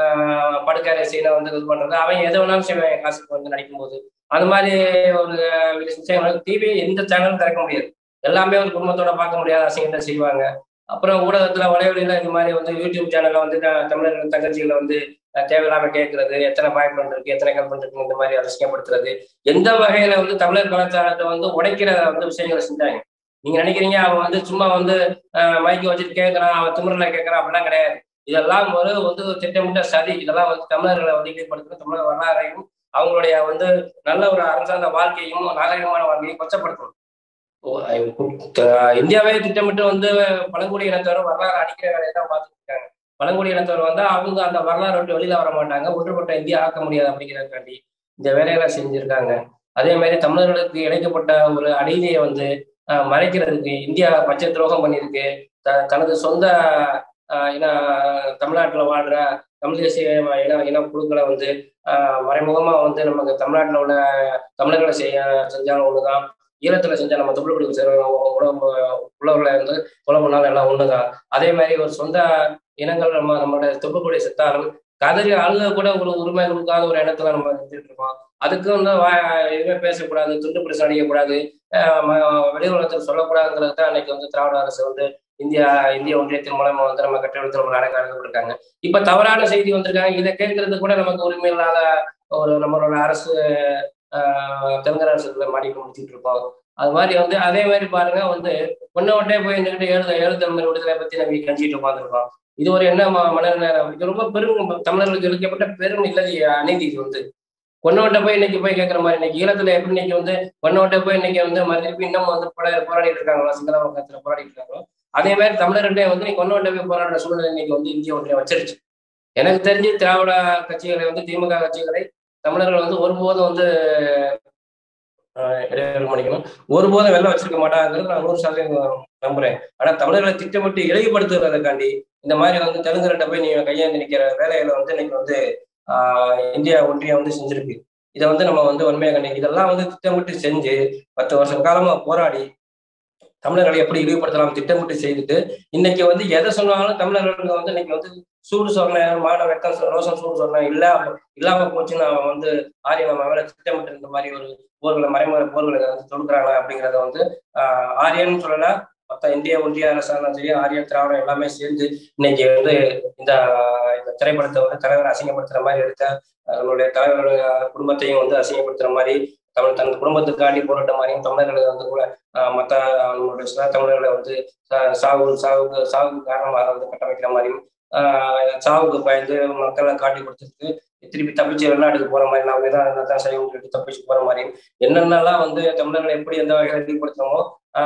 ஆஹ் படுக்கறை சீனை வந்து இது பண்றது அவன் எது வேணாலும் செய்வான் காசுக்கு வந்து நடிக்கும் போது அது மாதிரி ஒரு விஷயங்கள் டிவி எந்த சேனலும் திறக்க முடியாது எல்லாமே ஒரு குடும்பத்தோட பார்க்க முடியாத அசிங்கத்தை செய்வாங்க அப்புறம் ஊடகத்துல வலைவலியில இது மாதிரி வந்து யூடியூப் சேனல்ல வந்து த- தமிழர்கள் தங்கச்சிகளை வந்து அஹ், தேவையில்லாம கேட்கறது எத்தனை பாய் இருக்கு எத்தனை கல் இருக்கு இந்த மாதிரி அலட்சியப்படுத்துறது எந்த வகையில வந்து தமிழர் கலாச்சாரத்தை வந்து உடைக்கிற வந்து விஷயங்களை செஞ்சாங்க நீங்க நினைக்கிறீங்க அவன் வந்து சும்மா வந்து அஹ், மைக்கு வச்சுட்டு கேட்கறான் அவன் திமிரில் கேட்கறான் அப்படிலாம் கிடையாது இதெல்லாம் ஒரு வந்து ஒரு திட்டமிட்ட சதி இதெல்லாம் வந்து தமிழர்களை வந்து ஈடுபடுத்தணும் தமிழர் வரலாறையும் அவங்களுடைய வந்து நல்ல ஒரு அரசாங்க வாழ்க்கையும் நாகரிகமான வாழ்க்கையும் கொச்சப்படுத்தணும் ஓ, ஐ- த- இந்தியாவே திட்டமிட்டு வந்து பழங்குடி இனத்தவர் வரலாறு அடிக்கிற வேலையை தான் பார்த்துட்டு இருக்காங்க பழங்குடி இனத்தவர் வந்து அவங்க அந்த வரலாறு விட்டு வெளியில வர மாட்டாங்க ஒன்றுபட்ட இந்தியா ஆக்க முடியாது அப்படிங்கிறதுக்காண்டி இந்த வேலைகளை செஞ்சிருக்காங்க அதே மாதிரி தமிழர்களுக்கு இழைக்கப்பட்ட ஒரு அநீதியை வந்து அஹ், மறைக்கிறதுக்கு இந்தியா பச்சை துரோகம் பண்ணியிருக்கு த- தனது சொந்த ஆஹ் இன தமிழ்நாட்டுல வாழ்ற தமிழ் தேசிய இன இன குழுக்களை வந்து ஆஹ் மறைமுகமா வந்து நமக்கு தமிழ்நாட்டுல உள்ள தமிழர்களை செய்ய செஞ்சாலும் ஒண்ணுதான் ஈழத்துல செஞ்சா நம்ம தமிழர்களுக்கு உடம்பு உள்ளவர்களை வந்து கொலை பண்ணாலும் எல்லாம் ஒண்ணுதான் அதே மாதிரி ஒரு சொந்த இனங்கள் நம்ம நம்மளோட தொப்புக்கூடிய செத்தாலும் கதறி அழுக கூட ஒரு உரிமை கொடுக்காத ஒரு இடத்துல நம்ம இருந்துட்டு இருக்கோம் அதுக்கு வந்து எதுவுமே பேசக்கூடாது துண்டு பிரச்சனை அடிக்கக்கூடாது வெளி உலகத்தில் சொல்லக்கூடாதுங்கிறது தான் அன்னைக்கு வந்து திராவிட அரசு வந்து இந்தியா இந்திய ஒன்றியத்தின் மூலமா வந்து நம்ம கட்டெடுத்து நம்ம நாடகம் இருக்காங்க இப்ப தவறான செய்தி வந்திருக்காங்க இதை கேட்கறது கூட நமக்கு உரிமை இல்லாத ஒரு நம்மளோட அரசு தெலுங்கு அரசுல மாட்டிட்டு முடிச்சுட்டு இருக்கோம் அது மாதிரி வந்து அதே மாதிரி பாருங்க வந்து ஒன்ன ஒட்டே போய் இருந்துகிட்டு ஏழு ஏழு தமிழ் விடுதலை பத்தி நம்ம கஞ்சிட்டு உட்காந்துருக்கோம் இது ஒரு என்ன மனநிலை இது ரொம்ப பெரும் தமிழர்களுக்கு இழைக்கப்பட்ட பெரும் இல்லது அநீதி இது வந்து பொண்ணோட்ட போய் இன்னைக்கு போய் கேட்கற மாதிரி இன்னைக்கு ஈழத்துல எப்படி இன்னைக்கு வந்து பொண்ணோட்ட போய் இன்னைக்கு வந்து திருப்பி இன்னும் வந்து போராடிட்டு இருக்காங்களோ சிங்கள பக்கத்துல போராடிட்டு இருக்காங்களோ அதே மாதிரி தமிழர்கிட்டே வந்து நீ கொண்டோட்ட போய் போராடுற சூழ்நிலை இன்னைக்கு வந்து இந்திய ஒன்றியம் வச்சிருச்சு எனக்கு தெரிஞ்சு திராவிட கட்சிகளை வந்து திமுக கட்சிகளை தமிழர்கள் வந்து ஒருபோதும் வந்து இடைவெளி பண்ணிக்கணும் ஒருபோதும் வெள்ளம் வச்சிருக்க மாட்டாங்கிறது நான் நூறு சதவீதம் நம்புறேன் ஆனா தமிழர்களை திட்டமிட்டு இழிவுபடுத்துறதுக்காண்டி இந்த மாதிரி வந்து தெலுங்குகிட்ட போய் நீங்க கையேந்து நிக்கிற வேலைகளை வந்து இன்னைக்கு வந்து ஆஹ் இந்தியா ஒன்றியம் வந்து செஞ்சிருக்கு இதை வந்து நம்ம வந்து உண்மையாக கண்டி இதெல்லாம் வந்து திட்டமிட்டு செஞ்சு பத்து வருஷம் காலமா போராடி தமிழர்களை எப்படி இழிவுபடுத்தலாம் திட்டமிட்டு செய்துட்டு இன்னைக்கு வந்து எதை சொன்னாலும் தமிழர்களுக்கு வந்து இன்னைக்கு வந்து சூடு சொன்னேன் மான வெக்கம் ரோசம் சூடு சொன்னேன் இல்ல இல்லாம போச்சுன்னு அவன் வந்து ஆரிய நம்ம மேல திட்டமிட்டு இந்த மாதிரி ஒரு போர்களை மறைமுறை போர்களை வந்து தொடுக்கிறாங்க அப்படிங்கிறத வந்து ஆஹ் ஆரியன்னு சொல்லல மொத்த இந்திய ஒன்றிய அரசாங்கம் சரி ஆரியன் திராவிடம் எல்லாமே சேர்ந்து இன்னைக்கு வந்து இந்த இந்த திரைப்படத்தை வந்து தலைவர் அசிங்கப்படுத்துற மாதிரி எடுத்த நம்மளுடைய தலைவருடைய குடும்பத்தையும் வந்து அசிங்கப்படுத்துற மாதிரி தமிழ் தன் குடும்பத்துக்காண்டி போராட்ட மாதிரியும் தமிழர்களை வந்து கூட மற்ற நம்மளுடைய சில தமிழர்களை வந்து சாவு சாவுக்கு சாவுக்கு காரணமாக வந்து கட்டமைக்கிற மாதிரியும் சாவுக்கு பயந்து மக்களை காட்டி கொடுத்துட்டு திருப்பி தப்பிச்சு வெளிநாட்டுக்கு போற மாதிரி நாம ஏதாவது தான் செய்ய விட்டுட்டு தப்பிச்சு போற மாதிரி என்னென்னலாம் வந்து தமிழர்களை எப்படி எந்த வகையில வெளிப்படுத்தணுமோ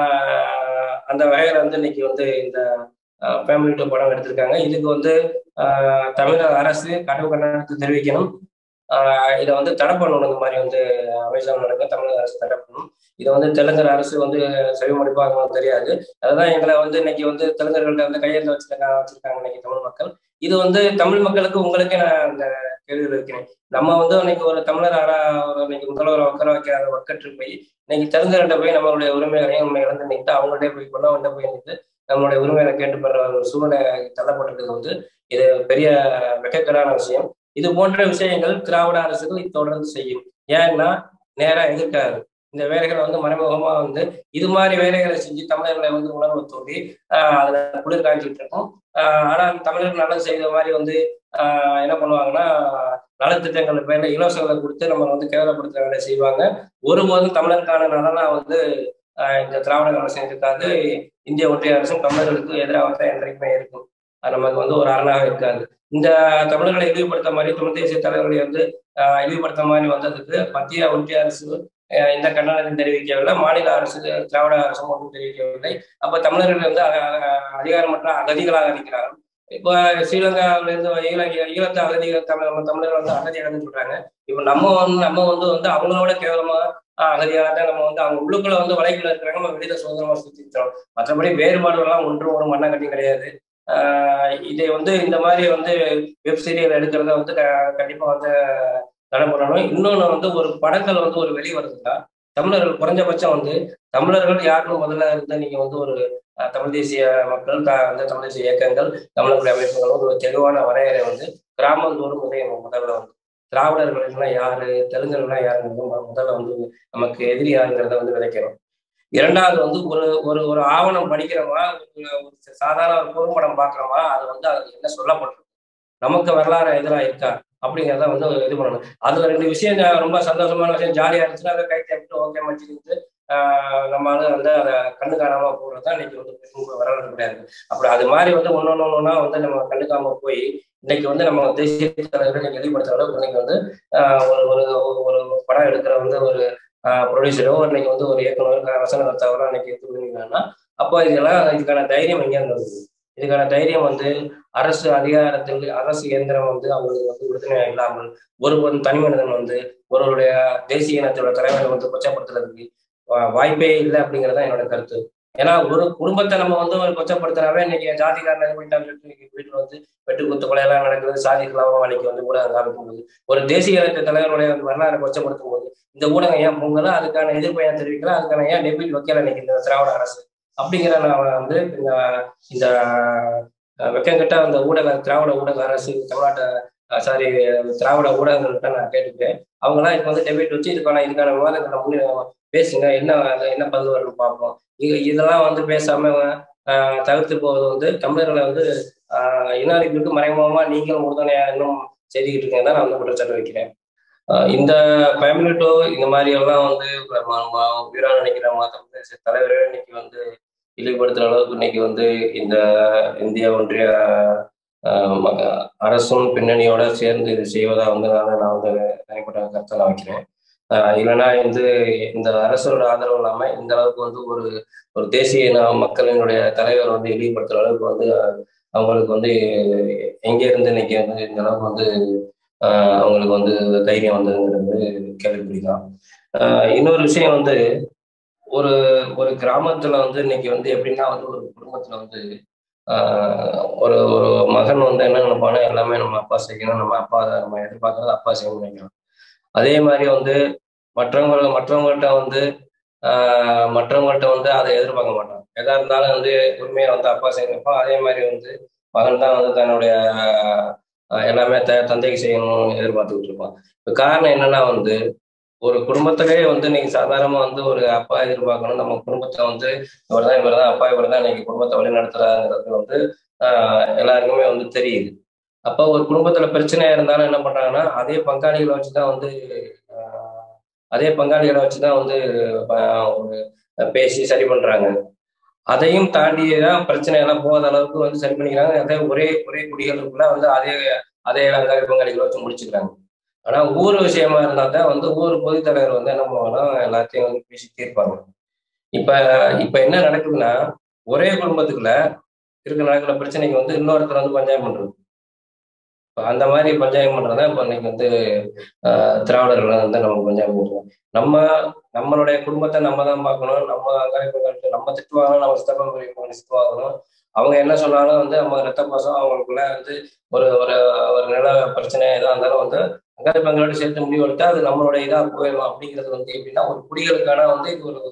ஆஹ் அந்த வகையில வந்து இன்னைக்கு வந்து இந்த ஃபேமிலி டூ படம் எடுத்திருக்காங்க இதுக்கு வந்து தமிழக அரசு கடவு கண்டனத்தை தெரிவிக்கணும் இதை வந்து தடை பண்ணணும் இந்த மாதிரி வந்து அமேசான் நடக்க தமிழக அரசு தடை பண்ணணும் இதை வந்து தெலுங்கர் அரசு வந்து செவிமடிப்பாங்கன்னு தெரியாது அதுதான் எங்களை வந்து இன்னைக்கு வந்து தெலுங்கர்கள்ட்ட வந்து கையெழுத்து வச்சிருக்காங்க வச்சிருக்காங்க இன்னைக்கு தமிழ் மக்கள் இது வந்து தமிழ் மக்களுக்கு உங்களுக்கே நான் அந்த கேள்வி வைக்கிறேன் நம்ம வந்து இன்னைக்கு ஒரு தமிழர் ஆரா ஒரு இன்னைக்கு முதல்வரை உட்கார வைக்காத வக்கற்று போய் இன்னைக்கு தெலுங்கர்கிட்ட போய் நம்மளுடைய உரிமைகளையும் நம்ம இழந்து நின்று அவங்கள்ட்ட போய் கொண்டவங்கள்ட்ட போய் நின்று நம்மளுடைய உரிமைகளை கேட்டுப்படுற ஒரு சூழ்நிலை தள்ளப்பட்டிருக்கிறது வந்து இது பெரிய வெக்கக்கடான விஷயம் இது போன்ற விஷயங்கள் திராவிட அரசுகள் தொடர்ந்து செய்யும் ஏன்னா நேரா எதிர்க்காது இந்த வேலைகளை வந்து மறைமுகமா வந்து இது மாதிரி வேலைகளை செஞ்சு தமிழர்களை வந்து உணர்வு தூண்டி ஆஹ் அதுல குளிர் காய்ச்சிட்டு இருக்கும் ஆஹ் ஆனா தமிழர் நல்லது செய்த மாதிரி வந்து ஆஹ் என்ன பண்ணுவாங்கன்னா நலத்திட்டங்கள் பேர்ல இலவசங்களை கொடுத்து நம்ம வந்து கேவலப்படுத்துற வேலை செய்வாங்க ஒருபோதும் தமிழருக்கான நலனா வந்து இந்த திராவிட அரசு இருக்காது இந்திய ஒன்றிய அரசும் தமிழர்களுக்கு எதிராக தான் என்றைக்குமே இருக்கும் அது நமக்கு வந்து ஒரு அரணாக இருக்காது இந்த தமிழர்களை இழிவுபடுத்த மாதிரி தமிழ் தேசிய தலைவர்களை வந்து இழிவுபடுத்த மாதிரி வந்ததுக்கு மத்திய ஒன்றிய அரசு இந்த கண்டனத்தை தெரிவிக்கவில்லை மாநில அரசு திராவிட அரசும் ஒன்றும் தெரிவிக்கவில்லை அப்ப தமிழர்கள் வந்து அதிகாரமற்ற அகதிகளாக இருக்கிறார்கள் இப்போ ஸ்ரீலங்காவிலிருந்து ஈழ ஈழத்து அகதிகள் தமிழ் நம்ம தமிழர்கள் வந்து அகதி அடைந்து சொல்றாங்க இப்போ நம்ம வந்து நம்ம வந்து வந்து அவங்களோட கேவலமா அகதியாக தான் நம்ம வந்து அவங்க உள்ளுக்குள்ள வந்து வலைக்குள்ள இருக்கிறாங்க நம்ம வெளியில சுதந்திரமா சுத்திக்கிறோம் மற்றபடி வேறுபாடுகள்லாம் ஒன்றும் ஒரு மண்ணை கட்டி கிடையாது இதை வந்து இந்த மாதிரி வந்து வெப் சீரியல் எடுக்கிறத வந்து கண்டிப்பா வந்து தடை பண்ணணும் இன்னொன்று வந்து ஒரு படங்கள் வந்து ஒரு வெளி வருதுன்னா தமிழர்கள் குறைஞ்சபட்சம் வந்து தமிழர்கள் யாருன்னு முதல்ல இருந்து நீங்க வந்து ஒரு தமிழ் தேசிய மக்கள் த வந்து தமிழ் தேசிய இயக்கங்கள் தமிழர்களுடைய அமைப்புகள் ஒரு தெளிவான வரையறை வந்து கிராமந்தோறும் வந்து முதல்ல வந்து திராவிடர்கள்லாம் யாரு தெலுங்கர்கள்லாம் யாருங்கிறது முதல்ல வந்து நமக்கு எதிரி யாருங்கிறத வந்து விதைக்கணும் இரண்டாவது வந்து ஒரு ஒரு ஒரு ஆவணம் படிக்கிறோமா ஒரு சாதாரண ஒரு குறும்படம் பார்க்குறோமா அது வந்து அது என்ன சொல்லப்பட்டிருக்கு நமக்கு வரலாறு எதிராக இருக்கா அப்படிங்கிறத வந்து இது பண்ணணும் அதுல ரெண்டு விஷயம் ரொம்ப சந்தோஷமான விஷயம் ஜாலியா இருந்துச்சுன்னா அதை கை தப்பிட்டு ஓகே மச்சிருந்து நம்மளால வந்து அதை கண்ணு காணாம போகிறது தான் இன்னைக்கு வந்து வரலாறு கிடையாது அப்படி அது மாதிரி வந்து ஒன்னொன்னு ஒன்னொன்னா வந்து நம்ம கண்டுக்காம போய் இன்னைக்கு வந்து நம்ம தேசிய தலைவர்கள் இன்னைக்கு வெளிப்படுத்துற அளவுக்கு இன்னைக்கு வந்து ஒரு ஒரு ஒரு படம் எடுக்கிற வந்து ஒரு ப்ரொடியூசரோ இன்னைக்கு வந்து ஒரு இயக்குனர் வசனகர்த்தாவோ இன்னைக்கு எடுத்துக்கிட்டீங்கன்னா அப்போ இதெல்லாம் இதுக்கான தைரியம் எங்கே இருந்தது இதுக்கான தைரியம் வந்து அரசு அதிகாரத்தில் அரசு இயந்திரம் வந்து அவங்களுக்கு வந்து உறுதுணை இல்லாமல் ஒரு ஒரு தனி மனிதன் வந்து ஒருவருடைய தேசிய இனத்தோட தலைவரை வந்து கொச்சப்படுத்துறதுக்கு வாய்ப்பே இல்லை அப்படிங்கிறதான் என்னோட கருத்து ஏன்னா ஒரு குடும்பத்தை நம்ம வந்து ஒரு கொச்சப்படுத்தினாவே இன்னைக்கு ஜாதிக்காரன் இது பண்ணிட்டான்னு சொல்லிட்டு இன்னைக்கு வீட்டுல வந்து வெட்டு குத்து கொலையெல்லாம் நடக்குது சாதி கலாபம் அன்னைக்கு வந்து ஊடகம் காமிக்கும் போது ஒரு தேசிய இலக்கிய தலைவருடைய வரலாறு கொச்சப்படுத்தும் போது இந்த ஊடகம் ஏன் பொங்கல அதுக்கான எதிர்ப்பை ஏன் தெரிவிக்கல அதுக்கான ஏன் டெபிட் வைக்கல இன்னைக்கு இந்த திராவிட அரசு அப்படிங்கிற நான் வந்து இந்த இந்த வெக்கங்கிட்ட அந்த ஊடக திராவிட ஊடக அரசு தமிழ்நாட்டை சாரி திராவிட ஊடகங்கள்கிட்ட நான் கேட்டுக்கிறேன் அவங்களாம் இப்போ வந்து டெபிட் வச்சு இதுக்கான இதுக்கான விவாதங்களை முன்னே பேசுங்க என்ன என்ன பதில் வரணும் பார்ப்போம் இது இதெல்லாம் வந்து பேசாம தவிர்த்து போவது வந்து தமிழர்களை வந்து இனாரிகளுக்கு மறைமுகமா நீங்களும் உறுதுணையா இன்னும் செய்துக்கிட்டு இருக்கீங்க தான் நான் வந்து குற்றச்சாட்டு வைக்கிறேன் இந்த ஃபேமிலிட்டோ இந்த மாதிரி எல்லாம் வந்து உயிரா நினைக்கிற தமிழ் தலைவர்கள் இன்னைக்கு வந்து இழிவுபடுத்துற அளவுக்கு இன்னைக்கு வந்து இந்த இந்திய ஒன்றிய அரசும் பின்னணியோட சேர்ந்து இது செய்வதா வந்து நான் நான் வந்து தனிப்பட்ட கருத்தை நான் வைக்கிறேன் இல்லைன்னா வந்து இந்த அரசோட ஆதரவு இல்லாம இந்த அளவுக்கு வந்து ஒரு ஒரு தேசிய மக்களினுடைய தலைவர் வந்து இழிவுபடுத்துற அளவுக்கு வந்து அவங்களுக்கு வந்து எங்க இருந்து இன்னைக்கு வந்து இந்த அளவுக்கு வந்து அவங்களுக்கு வந்து தைரியம் வந்ததுங்கிறது கேள்விக்குறிதான் இன்னொரு விஷயம் வந்து ஒரு ஒரு கிராமத்துல வந்து இன்னைக்கு வந்து எப்படின்னா வந்து ஒரு குடும்பத்துல வந்து ஒரு ஒரு மகன் வந்து என்ன நினைப்பானா எல்லாமே நம்ம அப்பா செய்யணும் நம்ம அப்பா நம்ம எதிர்பார்க்கறது அப்பா செய்யணும்னு நினைக்கிறோம் அதே மாதிரி வந்து மற்றவங்க மற்றவங்கள்ட்ட வந்து மற்றவங்கள்ட்ட வந்து அதை எதிர்பார்க்க மாட்டான் எதா இருந்தாலும் வந்து உண்மையை வந்து அப்பா செய்யணும்ப்பா அதே மாதிரி வந்து மகன் தான் வந்து தன்னுடைய எல்லாமே த தந்தைக்கு செய்யணும்னு எதிர்பார்த்துக்கிட்டு இருப்பான் இப்போ காரணம் என்னன்னா வந்து ஒரு குடும்பத்திலே வந்து நீங்க சாதாரணமா வந்து ஒரு அப்பா எதிர்பார்க்கணும் நம்ம குடும்பத்தை வந்து இவர் தான் இவர் தான் அப்பா இவர் தான் இன்னைக்கு குடும்பத்தை வழி நடத்துறாங்கிறது வந்து எல்லாருக்குமே வந்து தெரியுது அப்போ ஒரு குடும்பத்துல பிரச்சனையா இருந்தாலும் என்ன பண்றாங்கன்னா அதே பங்காளிகளை வச்சுதான் வந்து அதே பங்காளிகளை வச்சுதான் வந்து பேசி சரி பண்றாங்க அதையும் தாண்டி தான் பிரச்சனை எல்லாம் போகாத அளவுக்கு வந்து சரி பண்ணிக்கிறாங்க அதே ஒரே ஒரே குடிகளுக்குள்ள வந்து அதே அதே வெங்காய பங்காளிகளை வச்சு முடிச்சுக்கிறாங்க ஆனா ஊர் விஷயமா இருந்தா தான் வந்து ஊர் பொதுத் தலைவர் வந்து என்ன பண்ணுவாங்கன்னா எல்லாத்தையும் வந்து பேசி தீர்ப்பாங்க இப்ப இப்ப என்ன நடக்குதுன்னா ஒரே குடும்பத்துக்குள்ள இருக்க நடக்கிற பிரச்சனைக்கு வந்து இன்னொருத்தர் வந்து பஞ்சாயம் பண்றது அந்த மாதிரி பஞ்சாயம் பண்றதா இப்ப இன்னைக்கு வந்து திராவிடர்கள் வந்து நம்ம பஞ்சாயம் பண்றோம் நம்ம நம்மளுடைய குடும்பத்தை நம்ம தான் பார்க்கணும் நம்ம அங்கே நம்ம திட்டுவாங்கணும் நம்ம சித்தப்பா திட்டுவாங்கணும் அவங்க என்ன சொன்னாலும் வந்து நம்ம ரத்த பாசம் அவங்களுக்குள்ள வந்து ஒரு ஒரு ஒரு நில பிரச்சனை எதாக இருந்தாலும் வந்து அங்காளி பங்களோட சேர்த்து முடிவு எடுத்தா அது நம்மளுடைய இதா போயிடும் அப்படிங்கிறது வந்து எப்படின்னா ஒரு குடிகளுக்கான வந்து இது ஒரு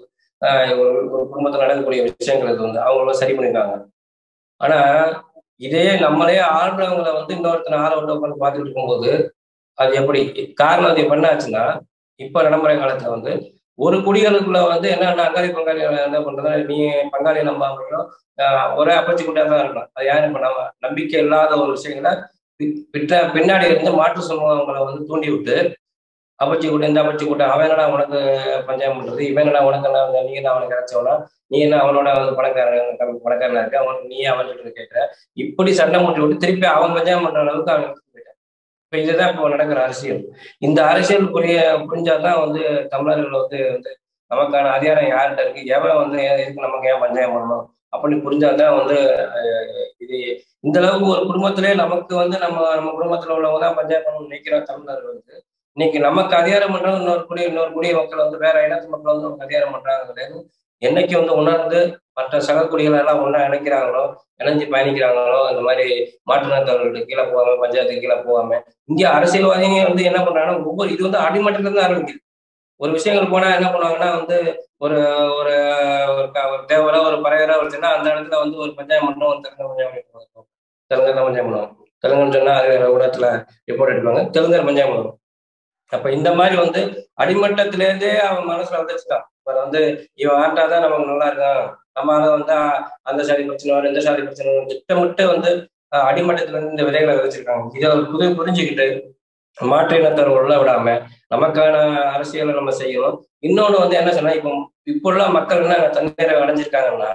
ஒரு குடும்பத்தில் நடக்கக்கூடிய விஷயங்கள் இது வந்து அவங்கள சரி பண்ணிருக்காங்க ஆனா இதே நம்மளே ஆள்றவங்களை வந்து இன்னொருத்தனை ஆள விட்டு உட்காந்து பார்த்துட்டு இருக்கும்போது அது எப்படி காரணம் அது என்ன ஆச்சுன்னா இப்ப நடைமுறை காலத்துல வந்து ஒரு குடிகளுக்குள்ள வந்து என்ன அங்காளி பங்காளி என்ன பண்றது நீ பங்காளி நம்பாமையும் ஒரே அப்பச்சி கூட்டா தான் இருக்கணும் அது யாரும் இப்ப நம்ம நம்பிக்கை இல்லாத ஒரு விஷயங்களை பிட்ட பின்னாடி இருந்து மாற்று சமூகங்களை வந்து தூண்டி விட்டு அப்பச்சி கூட்டம் இந்த அப்பச்சி கூட்டம் அவன் என்னடா உனக்கு பஞ்சாயம் பண்றது இவன் என்னடா உனக்கு என்ன நீ என்ன அவனுக்கு கிடைச்சவனா நீ என்ன அவனோட வந்து பணக்காரன் பணக்காரனா இருக்க அவன் நீ அவன் கேட்கிற இப்படி சண்டை மூட்டி விட்டு திருப்பி அவன் பஞ்சாயம் பண்ற அளவுக்கு அவன் போயிட்டான் இப்ப இதுதான் இப்போ நடக்கிற அரசியல் இந்த அரசியல் புரிய புரிஞ்சாதான் வந்து தமிழர்கள் வந்து வந்து நமக்கான அதிகாரம் யார்கிட்ட இருக்கு எவன் வந்து எதுக்கு நமக்கு ஏன் பஞ்சாயம் பண்ணணும் அப்படின்னு புரிஞ்சாதான் வந்து இது இந்த அளவுக்கு ஒரு குடும்பத்திலே நமக்கு வந்து நம்ம நம்ம குடும்பத்துல உள்ளவங்க தான் பஞ்சாயத்து பண்ணணும்னு நினைக்கிற தமிழர்கள் வந்து இன்னைக்கு நமக்கு அதிகாரம் பண்றவங்க இன்னொரு குடி இன்னொரு குடிய மக்கள் வந்து வேற இனத்து மக்கள் வந்து நமக்கு அதிகாரம் பண்றாங்க என்னைக்கு வந்து உணர்ந்து மற்ற சக குடிகள் எல்லாம் ஒன்றா இணைக்கிறாங்களோ இணைஞ்சு பயணிக்கிறாங்களோ இந்த மாதிரி மாற்றுத்திறனாளிகளுக்கு கீழே போகாம பஞ்சாயத்துக்கு கீழே போகாம இந்திய அரசியல்வாதிங்க வந்து என்ன பண்றாங்கன்னா ஒவ்வொரு இது வந்து அடிமட்டத்துல இருந்து ஆரம்பிக்குது ஒரு விஷயங்கள் போனா என்ன பண்ணுவாங்கன்னா வந்து ஒரு ஒரு ஒரு தேவரோ ஒரு பறையரோ வச்சுன்னா அந்த இடத்துல வந்து ஒரு பஞ்சாயம் பண்ணணும் ஒரு தெலுங்கு பஞ்சாயம் தெலுங்கர் பஞ்சாயம் பண்ணுவாங்க தெலுங்குன்னு சொன்னா அது ஊடகத்துல ரிப்போர்ட் எடுப்பாங்க தெலுங்கர் பஞ்சாயம் பண்ணுவாங்க அப்ப இந்த மாதிரி வந்து அடிமட்டத்திலேருந்தே அவன் மனசுல வந்துச்சுட்டான் இப்ப வந்து இவன் ஆட்டாதான் நமக்கு நல்லா இருக்கான் நம்மளால வந்து அந்த சாதி பிரச்சனை வரும் இந்த சாதி பிரச்சனை வரும் திட்டமிட்டு வந்து அடிமட்டத்துல இருந்து இந்த விதைகளை விதைச்சிருக்காங்க இதை புது புரிஞ்சுக்கிட்டு மாற்று இனத்தவர் உள்ள விடாம நமக்கான அரசியலை நம்ம செய்யணும் இன்னொன்னு வந்து என்ன சொன்னா இப்போ இப்போ உள்ள மக்கள் என்ன தண்ணீரை அடைஞ்சிருக்காங்கன்னா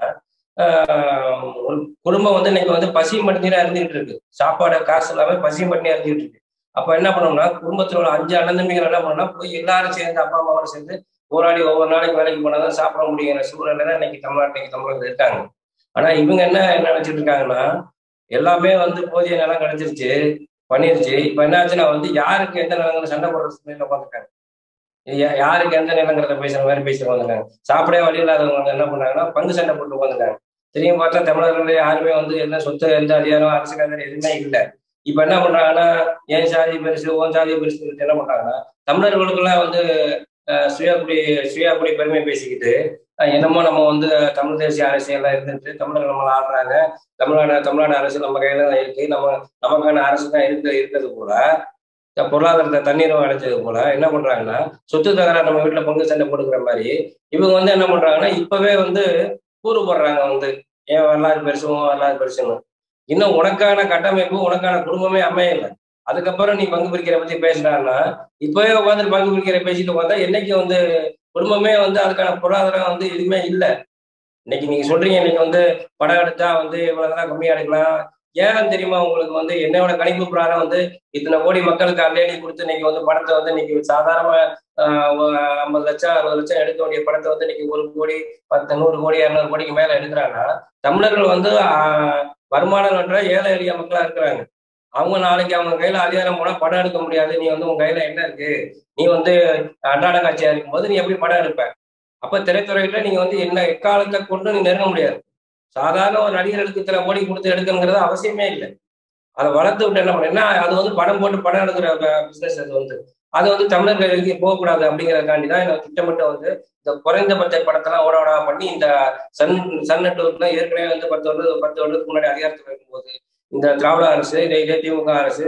ஒரு குடும்பம் வந்து இன்னைக்கு வந்து பசி மட்டினீரா இருந்துகிட்டு இருக்கு சாப்பாடு காசு இல்லாம பசி மட்டினியா இருந்துகிட்டு இருக்கு அப்ப என்ன பண்ணோம்னா குடும்பத்துல உள்ள அஞ்சு அண்ணன் தம்பிகள் என்ன பண்ணா போய் எல்லாரும் சேர்ந்து அப்பா அம்மாவோட சேர்ந்து போராடி ஒவ்வொரு நாளைக்கு வேலைக்கு போனாதான் சாப்பிட முடியுங்கிற சூழ்நிலை தான் இன்னைக்கு தமிழ்நாட்டுக்கு தமிழர்கள் இருக்காங்க ஆனா இவங்க என்ன என்ன நினைச்சிட்டு இருக்காங்கன்னா எல்லாமே வந்து போதிய நிலம் கிடைச்சிருச்சு பண்ணிருச்சு இப்ப என்ன ஆச்சுன்னா வந்து யாருக்கு எந்த நிலங்கள் சண்டை போடுற சூழ்நிலை உட்காந்துருக்காங்க இது யா- யாருக்கு எந்த நிலங்கிறத பேசுற மாதிரி பேசிட்டு வந்துருக்காங்க சாப்பிடவே வழி இல்லாதவங்க வந்து என்ன பண்றாங்கன்னா பங்கு சண்டை போட்டு உட்காந்துருக்காங்க திரும்பி பார்த்தா தமிழர்கள் யாருமே வந்து எந்த சொத்து எந்த அதிகாரம் அரசியல் அதிகாரம் எதுவுமே இல்லை இப்ப என்ன பண்றாங்கன்னா என் சாதி பெருசு உன் சாதி பெருசு என்ன பண்றாங்கன்னா தமிழர்களுக்குள்ள வந்து அஹ், சுயக்குடி சுயக்குடி பெருமை பேசிக்கிட்டு அஹ், என்னமோ நம்ம வந்து தமிழ் தேசிய அரசியல்லாம் இருந்துட்டு தமிழர்கள் நம்மளை ஆடுறாங்க தமிழ்நாடு தமிழ்நாடு அரசு நம்ம கையில தான் இருக்கு நம்ம நமக்கான அரசு தான் இருக்கு இருக்கிறது போல இந்த பொருளாதாரத்தை தண்ணீர் அடைச்சது போல என்ன பண்றாங்கன்னா சொத்து தகராறு நம்ம வீட்டுல பங்கு சண்டை போட்டுக்கிற மாதிரி இவங்க வந்து என்ன பண்றாங்கன்னா இப்பவே வந்து கூறு போடுறாங்க வந்து ஏன் வரலாறு பெருசு உன் வரலாறு பெருசுன்னு இன்னும் உனக்கான கட்டமைப்பு உனக்கான குடும்பமே அமையல அதுக்கப்புறம் நீ பங்கு பிரிக்கிற பத்தி பேசுறான்னா இப்பவே உட்காந்து பங்கு பிரிக்கிற பேசிட்டு உட்காந்தா என்னைக்கு வந்து குடும்பமே வந்து அதுக்கான பொருளாதாரம் வந்து எதுவுமே இல்லை இன்னைக்கு நீங்க சொல்றீங்க இன்னைக்கு வந்து படம் எடுத்தா வந்து இவ்வளவுதான் கம்மியா எடுக்கலாம் ஏன் தெரியுமா உங்களுக்கு வந்து என்னோட கணிப்பு பிரகாரம் வந்து இத்தனை கோடி மக்களுக்கு அல்லேடி கொடுத்து இன்னைக்கு வந்து படத்தை வந்து இன்னைக்கு சாதாரண ஐம்பது லட்சம் அறுபது லட்சம் எடுக்க வேண்டிய படத்தை வந்து இன்னைக்கு ஒரு கோடி பத்து நூறு கோடி இரநூறு கோடிக்கு மேல எடுக்கிறாங்கன்னா தமிழர்கள் வந்து ஆஹ், வருமானம் என்ற ஏழை எளிய மக்களா இருக்கிறாங்க அவங்க நாளைக்கு அவங்க கையில அதிகாரம் போனா படம் எடுக்க முடியாது நீ வந்து உன் கையில என்ன இருக்கு நீ வந்து அன்றாட காட்சியா இருக்கும்போது நீ எப்படி படம் எடுப்ப அப்ப திரைத்துறையில நீங்க வந்து என்ன எக்காலத்தை கொண்டு நீ நெருங்க முடியாது சாதாரண ஒரு நடிகர்களுக்கு இத்தனை கோடி கொடுத்து எடுக்கணுங்கிறது அவசியமே இல்லை அதை வளர்த்து விட்டு என்ன பண்ணா அது வந்து படம் போட்டு படம் எடுக்கிற பிசினஸ் அது வந்து அது வந்து தமிழர்களுக்கு போகக்கூடாது அப்படிங்கறதுக்காண்டி தான் எனக்கு திட்டமிட்டு வந்து இந்த குறைந்தபட்ச படத்தெல்லாம் ஓட ஓட பண்ணி இந்த சன் சன் நெட்ஒர்க்ல ஏற்கனவே வந்து பத்து வருடம் பத்து வருடத்துக்கு முன்னாடி அதிகாரத்தில் இருக்கும்போது இந்த திராவிட அரசு இதே இதே திமுக அரசு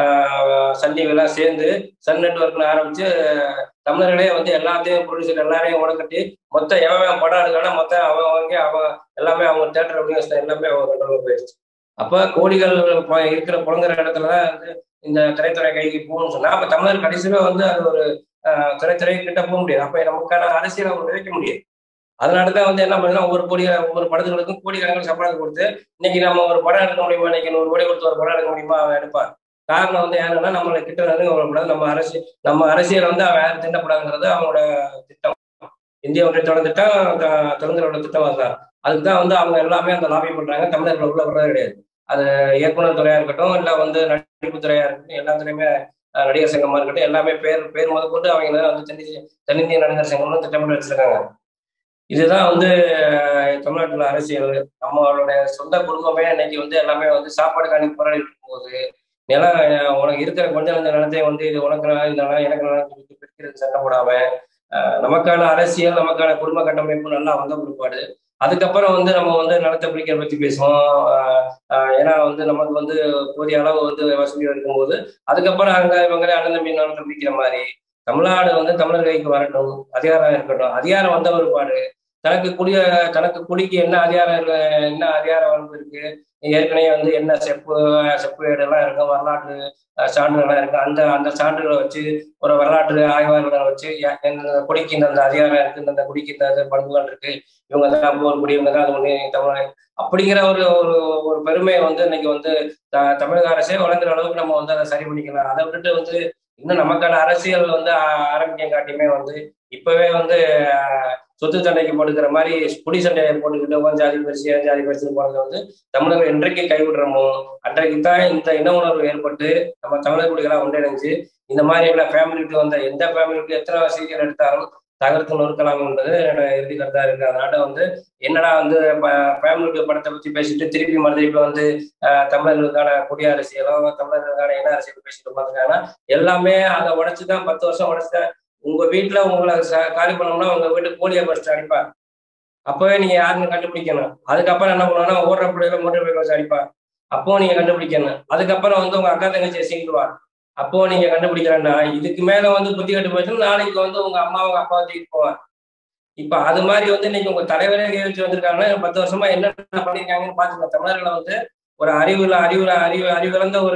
ஆஹ் சன் டிவி எல்லாம் சேர்ந்து சன் நெட்ஒர்க்னு ஆரம்பிச்சு தமிழர்களே வந்து எல்லாத்தையும் ப்ரொடியூசர் எல்லாரையும் உடக்கட்டி மொத்தம் எவன் படம் எடுக்கிறானா மொத்தம் அவன் வாங்கி அவன் எல்லாமே அவங்க தேட்டர் அப்படின்னு எல்லாமே அவங்க கண்ட்ரோல போயிடுச்சு அப்ப கோடிகள் ப- இருக்கிற புலங்குற இடத்துலதான் வந்து இந்த திரைத்துறை கைக்கு போகணும்னு சொன்னா அப்ப தமிழர் கடைசியில வந்து அது ஒரு ஆஹ், திரைத்துறை கிட்ட போக முடியாது அப்ப நமக்கான அரசியல் அவங்க விதைக்க முடியாது அதனாலதான் வந்து என்ன பண்ணலாம் ஒவ்வொரு கோடி ஒவ்வொரு படத்துகளுக்கும் கோடி கணக்கில் சம்பளம் கொடுத்து இன்னைக்கு நம்ம ஒரு படம் எடுக்க முடியுமா இன்னைக்கு நூறு கோடி கொடுத்து ஒரு படம் எடுக்க முடியுமா அவன் எடுப்பான் காரணம் வந்து ஏன்னா நம்மளை கிட்ட வந்து வரக்கூடாது நம்ம அரசியல் நம்ம அரசியல் வந்து அவன் யாரும் திண்டப்படாதுங்கிறது அவங்களோட திட்டம் இந்திய ஒன்றியத்தோட திட்டம் த- தெலுங்கரோட திட்டம் அதுதான் அதுக்கு தான் வந்து அவங்க எல்லாமே அந்த லாபி பண்றாங்க தமிழர்கள் உள்ள வர்றது கிடையாது அது இயக்குனர் துறையா இருக்கட்டும் இல்ல வந்து நடிப்பு துறையா இருக்கட்டும் எல்லா துறையுமே அஹ், நடிகர் சங்கமா இருக்கட்டும் எல்லாமே பேர் பேர் முதற்கொண்டு அவங்க தான் வந்து தென்னிந்திய தென்னிந்திய நடிகர் சங்கம்னு திட்டமிட்டு வச்சிருக்காங்க இதுதான் வந்து அஹ், தமிழ்நாட்டுல அரசியல் நம்மளுடைய சொந்த குடும்பமே இன்னைக்கு வந்து எல்லாமே வந்து சாப்பாடுக்காண்டி போராடிட்டு இருக்கும்போது நிலம் அஹ், உனக்கு இருக்கிற கொஞ்ச நஞ்ச நிலத்தையும் வந்து இது உனக்கு நிலம், இந்த நிலம் எனக்கு நிலம் சொல்லிட்டு பிரிக்கிறது சண்டை போடாம அஹ், நமக்கான அரசியல் நமக்கான குடும்ப கட்டமைப்பு நல்லா வந்த பிற்பாடு அதுக்கப்புறம் வந்து நம்ம வந்து நிலத்தை பிரிக்கிற பத்தி பேசுவோம் அஹ், அஹ், ஏன்னா வந்து நமக்கு வந்து போதிய அளவு வந்து வசதி இருக்கும்போது அதுக்கப்புறம் அங்க இவங்களே அண்ணன் தம்பி நிலத்தை பிரிக்கிற மாதிரி தமிழ்நாடு வந்து தமிழர் கைக்கு வரட்டும் அதிகாரம் இருக்கட்டும் அதிகாரம் வந்த பிற்பாடு தனக்கு குடிய தனக்கு குடிக்கு என்ன அதிகாரம் இருக்கு என்ன அதிகாரம் வரம்பு இருக்கு ஏற்கனவே வந்து என்ன செப்பு செப்பு ஏடெல்லாம் இருக்கும் வரலாற்று அஹ், சான்றுகள்லாம் இருக்கு அந்த அந்த சான்றுகளை வச்சு ஒரு வரலாற்று ஆய்வாளர்களை வச்சு யா- இந்த குடிக்கு இந்த இந்த அதிகாரம் இருக்கு இந்த இந்த குடிக்கு இந்த இந்த பண்புகள் இருக்கு இவங்க தான் போர் குடி இவங்க தான் அது ஒண்ணு தமிழ் அப்படிங்கிற ஒரு ஒரு ஒரு பெருமையை வந்து இன்னைக்கு வந்து த- தமிழக அரசே வழங்குற அளவுக்கு நம்ம வந்து அதை சரி பண்ணிக்கலாம் அதை விட்டுட்டு வந்து இன்னும் நமக்கான அரசியல் வந்து ஆ- ஆரம்பிக்க காட்டியுமே வந்து இப்பவே வந்து ஆஹ், சொத்து சண்டைக்கு போட்டுக்கிற மாதிரி குடி சண்டையை போட்டுக்கிட்டு உன் ஜாதி பெருசு என் ஜாதி பெருசுன்னு போறது வந்து தமிழர்கள் என்றைக்கு கைவிடுறோமோ அன்றைக்கு தான் இந்த இன உணர்வு ஏற்பட்டு நம்ம தமிழர் குடிகளா ஒன்றிணைஞ்சு இந்த மாதிரியான ஃபேமிலிக்கு வந்த எந்த ஃபேமிலிக்கு எத்தனை சீரியல் எடுத்தாலும் தகர்த்து நொறுக்கலாம் என்பது என்னோட இறுதி கருத்தா இருக்கு அதனால வந்து என்னடா வந்து ஃபேமிலிக்கு படத்தை பத்தி பேசிட்டு திருப்பி மறுதிருப்பி வந்து ஆஹ், தமிழர்களுக்கான குடி அரசியலோ தமிழர்களுக்கான இன அரசியல் பேசிட்டு உட்காந்துருக்காங்கன்னா எல்லாமே அதை உடைச்சுதான் பத்து வருஷம் உடைச்சுதான் உங்க வீட்டுல உங்களை ச- காலி பண்ணோம்னா உங்க வீட்டு போலியோ பஸ்ட் அடிப்பா அப்பவே நீங்க யாருன்னு கண்டுபிடிக்கணும் அதுக்கப்புறம் என்ன பண்ணுவாங்கன்னா ஓடுற பிள்ளைல மோட்டர் பைக் வச்சு அடிப்பா அப்போ நீங்க கண்டுபிடிக்கணும் அதுக்கப்புறம் வந்து உங்க அக்கா தங்கச்சியை சீண்டுவா அப்போ நீங்க கண்டுபிடிக்கிறேன்னா இதுக்கு மேல வந்து புத்தி கட்டு போயிட்டு நாளைக்கு வந்து உங்க அம்மா உங்க அப்பாவை தூக்கிட்டு போவாங்க இப்ப அது மாதிரி வந்து இன்னைக்கு உங்க தலைவரே கை வச்சு வந்திருக்காங்கன்னா பத்து வருஷமா என்னென்ன பண்ணிருக்காங்கன்னு பாத்துங்க தமிழர்களை வந்து ஒரு அறிவுல அறிவுல அறிவு அறிவிழந்த ஒரு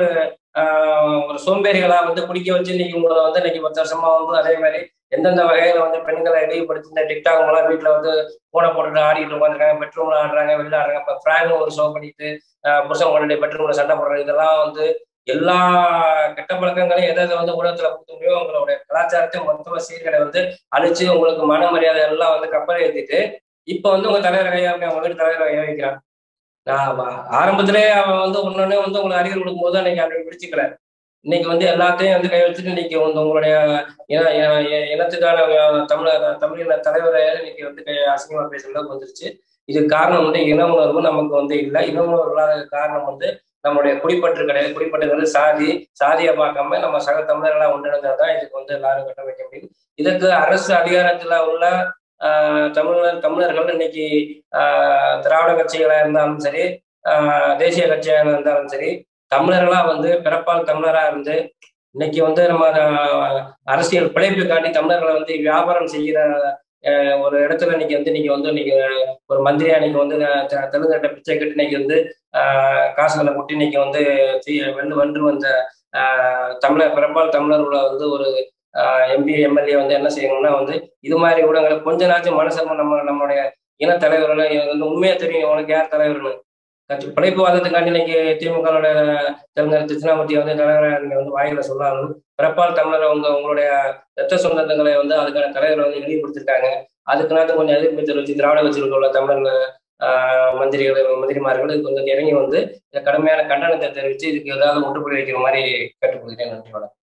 ஆஹ், ஒரு சோம்பேறிகளா வந்து குடிக்க வச்சு இன்னைக்கு உங்களை வந்து இன்னைக்கு பத்து வருஷமா வந்து அதே மாதிரி எந்தெந்த வகையில வந்து பெண்களை இடைப்படுத்தி இந்த டிக்டாக் மூலம் வீட்டுல வந்து போனை போட்டுட்டு ஆடிட்டு உட்காந்துருக்காங்க பெட்ரூம்ல ஆடுறாங்க வெளில ஆடுறாங்க இப்ப ஃப்ராங்க் ஒரு ஷோ பண்ணிட்டு ஆஹ், புருஷன் கொண்டு பெட்ரூம்ல சண்டை போடுறது இதெல்லாம் வந்து எல்லா கெட்ட பழக்கங்களையும் எதை எதை வந்து ஊடகத்துல கொடுக்க முடியும் உங்களுடைய கலாச்சாரத்தை மொத்தமா சீர்கடை வந்து அழிச்சு உங்களுக்கு மன மரியாதை எல்லாம் வந்து கப்பல் ஏத்திட்டு இப்ப வந்து உங்க தலைவர் கையா இருக்க உங்க வீட்டு தலைவர் கையா வைக்கிறான் நான் வ- ஆரம்பத்திலே அவன் வந்து ஒன்னொன்னே வந்து உங்களுக்கு அறிவு கொடுக்கும்போது அன்னைக்கு அன்னைக்கு பிடிச்சிக்கல இன்னைக்கு வந்து எல்லாத்தையும் வந்து கை வச்சுட்டு இன்னைக்கு வந்து உங்களுடைய இன- இன- இன- இனத்துக்கான அஹ், தமிழ தமிழின தலைவரை இன்னைக்கு வந்து கை- அசிங்கமா பேசுற அளவுக்கு வந்துருச்சு இது காரணம் வந்து இன உணர்வு நமக்கு வந்து இல்லை இன உணர்வு இல்லாத காரணம் வந்து நம்மளுடைய குடிப்பற்று கிடையாது குடிப்பற்றுங்கிறது சாதி சாதியை பார்க்காம நம்ம சக தமிழர்களா ஒன்றிணைந்தால் தான் இதுக்கு வந்து எல்லாரும் கட்டமைக்க முடியும் இதற்கு அரசு அதிகாரத்துல உள்ள ஆஹ், தமிழர் தமிழர்கள் இன்னைக்கு ஆஹ், திராவிட கட்சிகளா இருந்தாலும் சரி ஆஹ், தேசிய கட்சியா இருந்தாலும் சரி தமிழர்களா வந்து பிறப்பால் தமிழரா இருந்து இன்னைக்கு வந்து நம்ம ஆஹ், அரசியல் பிழைப்புக்காண்டி தமிழர்களை வந்து வியாபாரம் செய்கிற ஆஹ், ஒரு இடத்துல இன்னைக்கு வந்து நீங்க வந்து நீங்க ஒரு மந்திரியா இன்னைக்கு வந்து தெ- தெலுங்குகிட்ட பிச்சை கட்டி இன்னைக்கு வந்து ஆஹ், காசுகளை கொட்டி இன்னைக்கு வந்து தி- வென்று வென்று வந்த ஆஹ், தமிழர் பிறப்பால் தமிழர்களை வந்து ஒரு எம்பி எம்எல்ஏ வந்து என்ன செய்யணும்னா வந்து இது மாதிரி ஊடகங்களை கொஞ்ச நாச்சும் மனசு நம்ம நம்மளுடைய இன தலைவர்கள் வந்து உண்மையா தெரியும் உனக்கு யார் தலைவர்னு கட்சி பிழைப்புவாதத்துக்காண்டி இன்னைக்கு திமுகவோட தெலுங்கு திருச்சினாமூர்த்தி வந்து தலைவராக நீங்க வந்து வாயில சொல்லாலும் பிறப்பால் தமிழரை உங்க உங்களுடைய ரத்த சொந்தங்களை வந்து அதுக்கான தலைவரை வந்து இழிவுபடுத்திருக்காங்க அதுக்குனாத்து கொஞ்சம் எதிர்ப்பு தெரிவிச்சு திராவிட கட்சியில் உள்ள தமிழர் ஆஹ் மந்திரிகள் மந்திரிமார்கள் இதுக்கு வந்து இறங்கி வந்து இந்த கடுமையான கண்டனத்தை தெரிவித்து இதுக்கு ஏதாவது முற்றுப்புள்ளி வைக்கிற மாதிரி கேட்டுக்கொள்கிறேன் நன்றி வணக்கம்